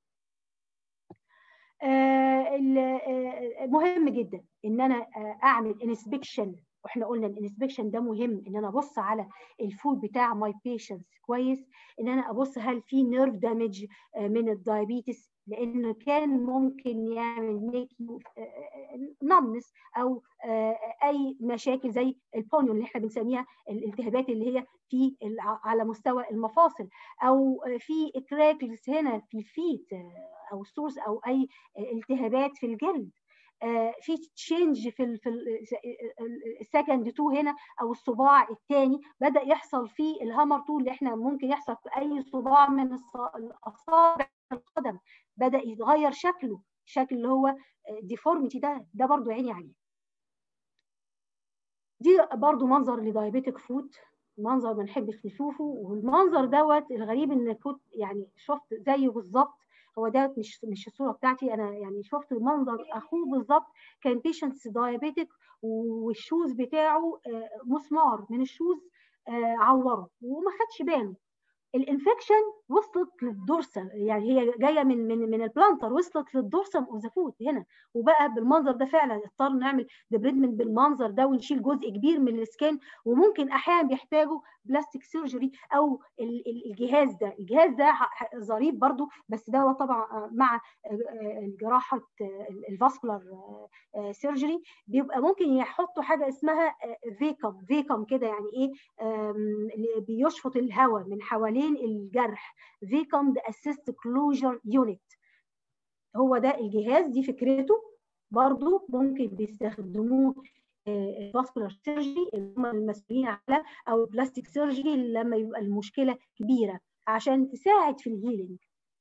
مهم جدا ان انا اعمل انسبكشن واحنا قلنا الانسبكشن ده مهم ان انا ابص على الفود بتاع ماي بيشنتس كويس ان انا ابص هل في نيرف دامج من الدايابيتس لانه كان ممكن يعمل ميك نمنس او اي مشاكل زي البونيو اللي احنا بنسميها الالتهابات اللي هي في على مستوى المفاصل او في كراكلز هنا في الفيت او السورس او اي التهابات في الجلد في تشينج في ال في السكند تو هنا او الصباع الثاني بدا يحصل فيه الهامر تو اللي احنا ممكن يحصل في اي صباع من الاصابع القدم بدا يتغير شكله الشكل اللي هو ديفورميتي ده ده برضو عيني عليه دي برضو منظر لدايابيتك فوت منظر ما نحبش نشوفه والمنظر دوت الغريب ان كنت يعني شفت زيه بالظبط هو ده مش مش الصوره بتاعتي انا يعني شفت منظر اخوه بالظبط كان بيشنتس دايابيتك والشوز بتاعه مسمار من الشوز عوره وما خدش باله الانفكشن وصلت للدورسال يعني هي جايه من من من البلانتر وصلت للدورسال اوف ذا فوت هنا وبقى بالمنظر ده فعلا اضطر نعمل ديبريدمنت بالمنظر ده ونشيل جزء كبير من السكان وممكن احيانا بيحتاجوا بلاستيك سيرجري او الجهاز ده الجهاز ده ظريف برضو بس ده طبعا مع جراحه الفاسكولار سيرجري بيبقى ممكن يحطوا حاجه اسمها فيكم فيكم كده يعني ايه بيشفط الهواء من حوالين الجرح فيكم ده اسيست كلوجر يونت هو ده الجهاز دي فكرته برضو ممكن بيستخدموه فاسكولار سيرجري اللي هم المسؤولين على او بلاستيك سيرجري لما يبقى المشكله كبيره عشان تساعد في الهيلينج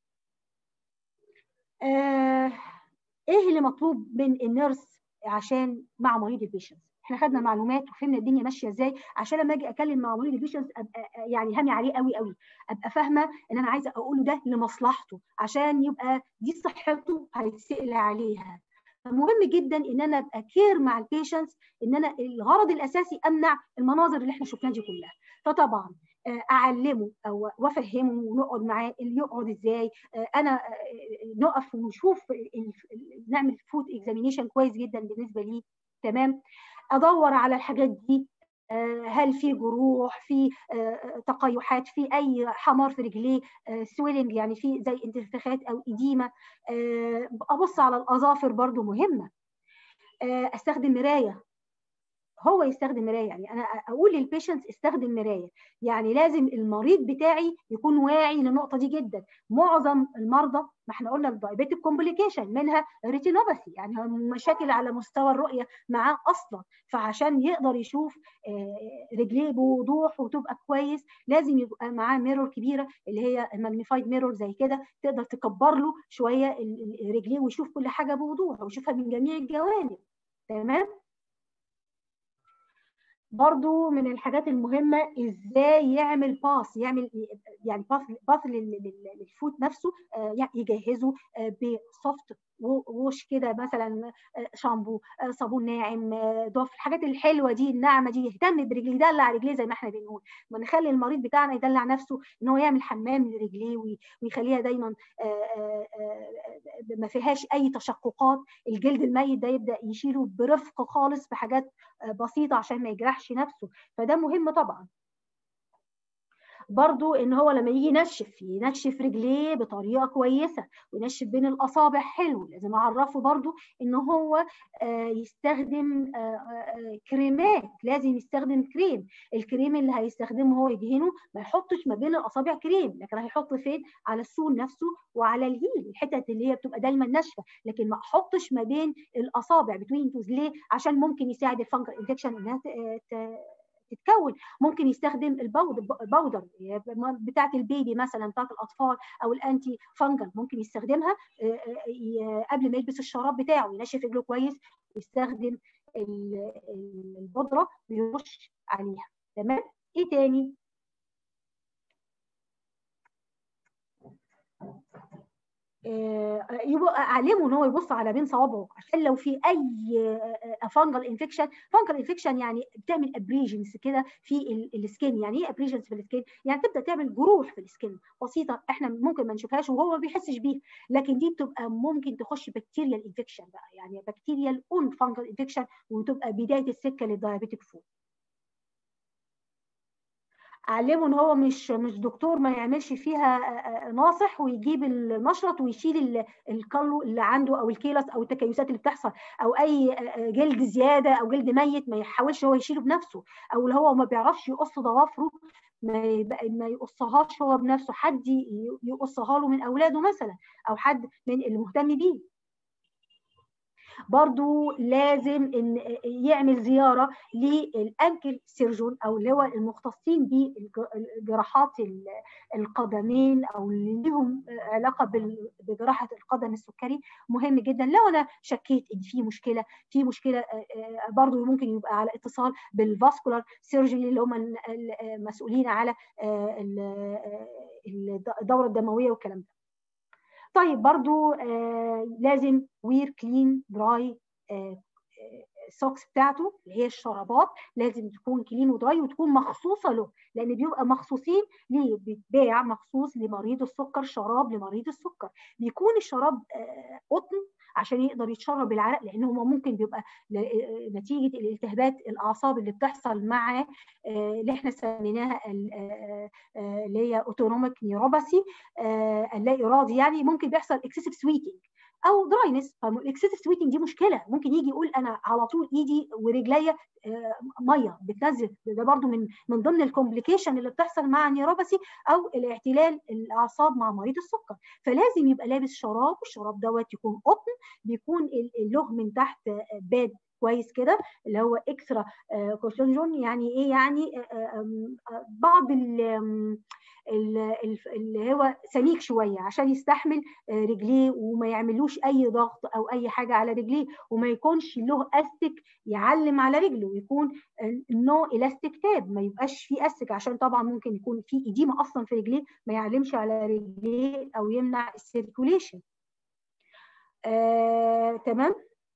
آه ايه اللي مطلوب من النيرس عشان مع مريض البيشنت احنا خدنا معلومات وفهمنا الدنيا ماشيه ازاي عشان لما اجي اتكلم مع مريض البيشنت ابقى يعني همي عليه قوي قوي ابقى فاهمه ان انا عايزه اقوله ده لمصلحته عشان يبقى دي صحته هيتسال عليها مهم جدا ان انا ابقى كير مع البيشنتس ان انا الغرض الاساسي امنع المناظر اللي احنا شفناها دي كلها فطبعا اعلمه او وافهمه ونقعد معاه اللي يقعد ازاي انا نقف ونشوف نعمل فود اكزامينيشن كويس جدا بالنسبه ليه تمام ادور على الحاجات دي هل في جروح في تقيحات في اي حمار في رجليه سويلنج يعني في زي انتفاخات او اديمه ابص على الاظافر برضو مهمه استخدم مرايه هو يستخدم مرايه يعني انا اقول للبيشنت استخدم مرايه يعني لازم المريض بتاعي يكون واعي للنقطه دي جدا معظم المرضى ما احنا قلنا الدايبيتك كومبليكيشن منها ريتينوباثي يعني مشاكل على مستوى الرؤيه معاه اصلا فعشان يقدر يشوف رجليه بوضوح وتبقى كويس لازم يبقى معاه ميرور كبيره اللي هي الماجنيفايد ميرور زي كده تقدر تكبر له شويه رجليه ويشوف كل حاجه بوضوح ويشوفها من جميع الجوانب تمام برضو من الحاجات المهمة ازاي يعمل باس يعمل يعني باس باس للفوت نفسه يجهزه بسوفت ووش كده مثلا شامبو صابون ناعم ضف الحاجات الحلوه دي الناعمه دي يهتم برجليه يدلع رجليه زي ما احنا بنقول ما نخلي المريض بتاعنا يدلع نفسه ان هو يعمل حمام لرجليه ويخليها دايما ما فيهاش اي تشققات الجلد الميت ده يبدا يشيله برفق خالص بحاجات بسيطه عشان ما يجرحش نفسه فده مهم طبعا برضو ان هو لما يجي ينشف ينشف رجليه بطريقه كويسه وينشف بين الاصابع حلو لازم اعرفه برضو ان هو يستخدم كريمات لازم يستخدم كريم الكريم اللي هيستخدمه هو يدهنه ما يحطش ما بين الاصابع كريم لكن هيحط فين على السول نفسه وعلى الهيل الحتت اللي هي بتبقى دايما ناشفه لكن ما احطش ما بين الاصابع بتوين توز ليه عشان ممكن يساعد الفنجر انفكشن انها تتكون ممكن يستخدم البودر بتاعه البيبي مثلا بتاعه الاطفال او الانتي فانجل ممكن يستخدمها قبل ما يلبس الشراب بتاعه ينشف رجله كويس ويستخدم البودره ويرش عليها تمام ايه تاني يبقى اعلمه ان هو يبص على بين صوابعه عشان لو في اي فانجل انفكشن فانجل انفكشن يعني بتعمل ابريجنز كده في السكين يعني ايه ابريجنز في السكين يعني تبدا تعمل جروح في السكين بسيطه احنا ممكن ما نشوفهاش وهو ما بيحسش بيها لكن دي بتبقى ممكن تخش بكتيريال انفكشن بقى يعني بكتيريال اون فانجل انفكشن وتبقى بدايه السكه للدايابيتيك فود علمه ان هو مش مش دكتور ما يعملش فيها ناصح ويجيب المشرط ويشيل الكلو اللي عنده او الكيلس او التكيسات اللي بتحصل او اي جلد زياده او جلد ميت ما يحاولش هو يشيله بنفسه او اللي هو ما بيعرفش يقص ضوافره ما ما يقصهاش هو بنفسه حد يقصها له من اولاده مثلا او حد من اللي مهتم بيه برضو لازم ان يعمل زياره للانكل سيرجون او اللي هو المختصين بجراحات القدمين او اللي لهم علاقه بجراحه القدم السكري مهم جدا لو انا شكيت ان في مشكله في مشكله برضو ممكن يبقى على اتصال بالفاسكولار سيرجري اللي هم المسؤولين على الدوره الدمويه والكلام ده طيب برضو لازم وير كلين دراي السوكس بتاعته اللي هي الشرابات لازم تكون كلين ودراي وتكون مخصوصه له لان بيبقى مخصوصين ليه بيتباع مخصوص لمريض السكر شراب لمريض السكر بيكون الشراب قطن عشان يقدر يتشرب العرق لان هو ممكن بيبقى نتيجه الالتهابات الاعصاب اللي بتحصل مع اللي احنا سميناها اللي هي اوتونوميك نيوروباثي اللا ارادي يعني ممكن بيحصل اكسسيف سويتنج او دراينس فالاكسسيف سويتنج دي مشكله ممكن يجي يقول انا على طول ايدي ورجليا ميه بتنزل ده برضو من من ضمن الكومبليكيشن اللي بتحصل مع النيوروباثي او الاعتلال الاعصاب مع مريض السكر فلازم يبقى لابس شراب والشراب دوت يكون قطن بيكون اللوغ من تحت باد كويس كده اللي هو اكسترا كورتيزون يعني ايه يعني بعض اللي هو سميك شويه عشان يستحمل رجليه وما يعملوش اي ضغط او اي حاجه على رجليه وما يكونش له استك يعلم على رجله ويكون نو الاستيك تاب ما يبقاش فيه استك عشان طبعا ممكن يكون في اديمه اصلا في رجليه ما يعلمش على رجليه او يمنع السيركوليشن آه، تمام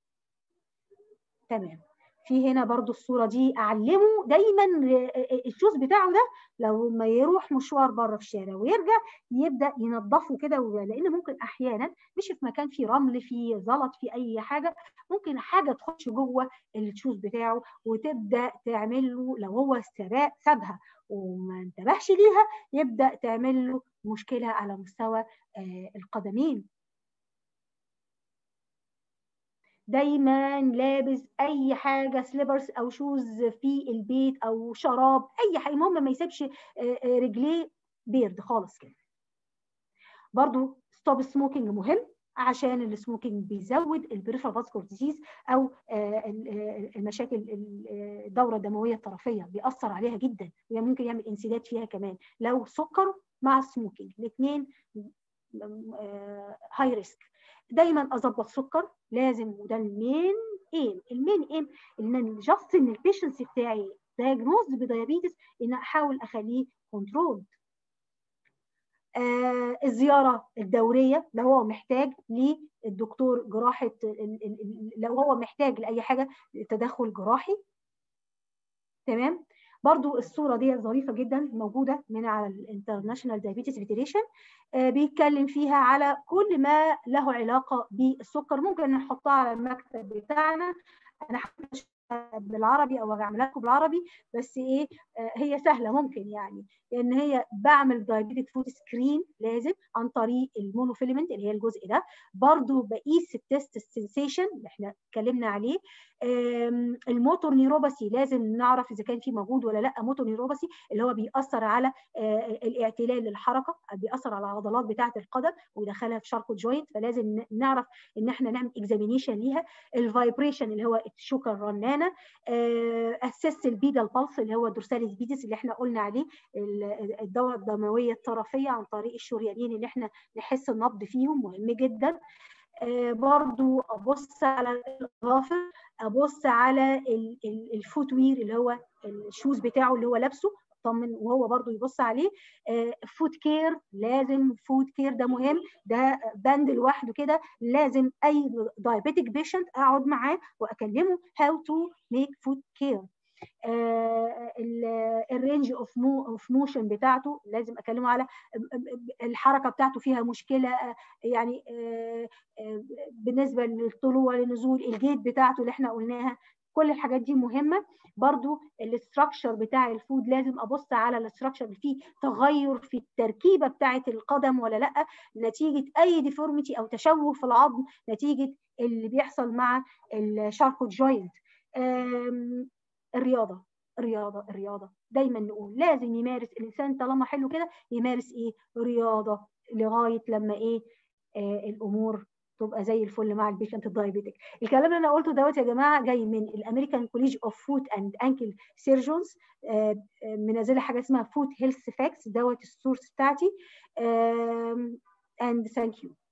تمام في هنا برضو الصوره دي اعلمه دايما الشوز بتاعه ده لو ما يروح مشوار بره في الشارع ويرجع يبدا ينظفه كده لان ممكن احيانا مش في مكان فيه رمل فيه زلط فيه اي حاجه ممكن حاجه تخش جوه الشوز بتاعه وتبدا تعمل له لو هو سابها وما انتبهش ليها يبدا تعمل له مشكله على مستوى القدمين دايما لابس اي حاجه سليبرز او شوز في البيت او شراب اي حاجه المهم ما يسيبش رجليه بيرد خالص كده برضو ستوب سموكينج مهم عشان السموكينج بيزود البريفرال فاسكولار ديزيز او المشاكل الدوره الدمويه الطرفيه بيأثر عليها جدا وممكن يعمل انسداد فيها كمان لو سكر مع السموكينج الاثنين هاي ريسك دايما اظبط سكر لازم وده المين ايم المين ايم ان جاست ان البيشنس بتاعي دايجنوز بديابيتس ان احاول اخليه كنترول آه الزياره الدوريه لو هو محتاج للدكتور جراحه لو هو محتاج لاي حاجه تدخل جراحي تمام برضو الصوره دي ظريفه جدا موجوده من على الانترناشونال دايابيتس فيدريشن آه بيتكلم فيها على كل ما له علاقه بالسكر ممكن نحطها على المكتب بتاعنا انا بالعربي او اعملها لكم بالعربي بس ايه آه هي سهله ممكن يعني لان هي بعمل دايبيتك فود سكرين لازم عن طريق المونوفيلمنت اللي هي الجزء ده برضو بقيس التست السنسيشن اللي احنا اتكلمنا عليه الموتور نيوروباثي لازم نعرف اذا كان في موجود ولا لا موتور نيوروباثي اللي هو بيأثر على الاعتلال للحركه بيأثر على العضلات بتاعه القدم ويدخلها في شاركو جوينت فلازم نعرف ان احنا نعمل اكزامينيشن ليها الفايبريشن اللي هو الشوكه الرنانه اسس البيدال بالس اللي هو الدورساليس بيدس اللي احنا قلنا عليه الدوره الدمويه الطرفيه عن طريق الشريانين اللي احنا نحس النبض فيهم مهم جدا برضو ابص على الاظافر ابص على الفوت وير اللي هو الشوز بتاعه اللي هو لابسه اطمن وهو برضو يبص عليه فود كير لازم فود كير ده مهم ده بند لوحده كده لازم اي دايابيتك بيشنت اقعد معاه واكلمه هاو تو ميك فود كير الرينج اوف اوف موشن بتاعته لازم اكلمه على الحركه بتاعته فيها مشكله يعني بالنسبه للطلوع للنزول الجيت بتاعته اللي احنا قلناها كل الحاجات دي مهمه برضو الاستراكشر بتاع الفود لازم ابص على الاستراكشر اللي فيه تغير في التركيبه بتاعه القدم ولا لا نتيجه اي ديفورميتي او تشوه في العظم نتيجه اللي بيحصل مع الشاركو جوينت الرياضه الرياضه الرياضه دايما نقول لازم يمارس الانسان طالما حلو كده يمارس ايه رياضه لغايه لما ايه آه الامور تبقى زي الفل مع البيشنت الدايابيتك الكلام اللي انا قلته دوت يا جماعه جاي من الامريكان كوليج اوف فوت اند انكل سيرجونز منزله حاجه اسمها فوت هيلث فاكس دوت السورس بتاعتي اند ثانك يو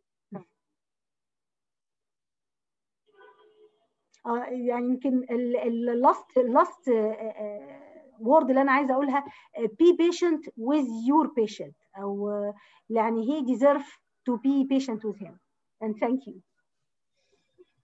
يعني يمكن اللاست اللاست وورد اللي انا عايزه اقولها بي بيشنت ويز يور بيشنت او يعني هي ديزيرف to be patient with him and thank you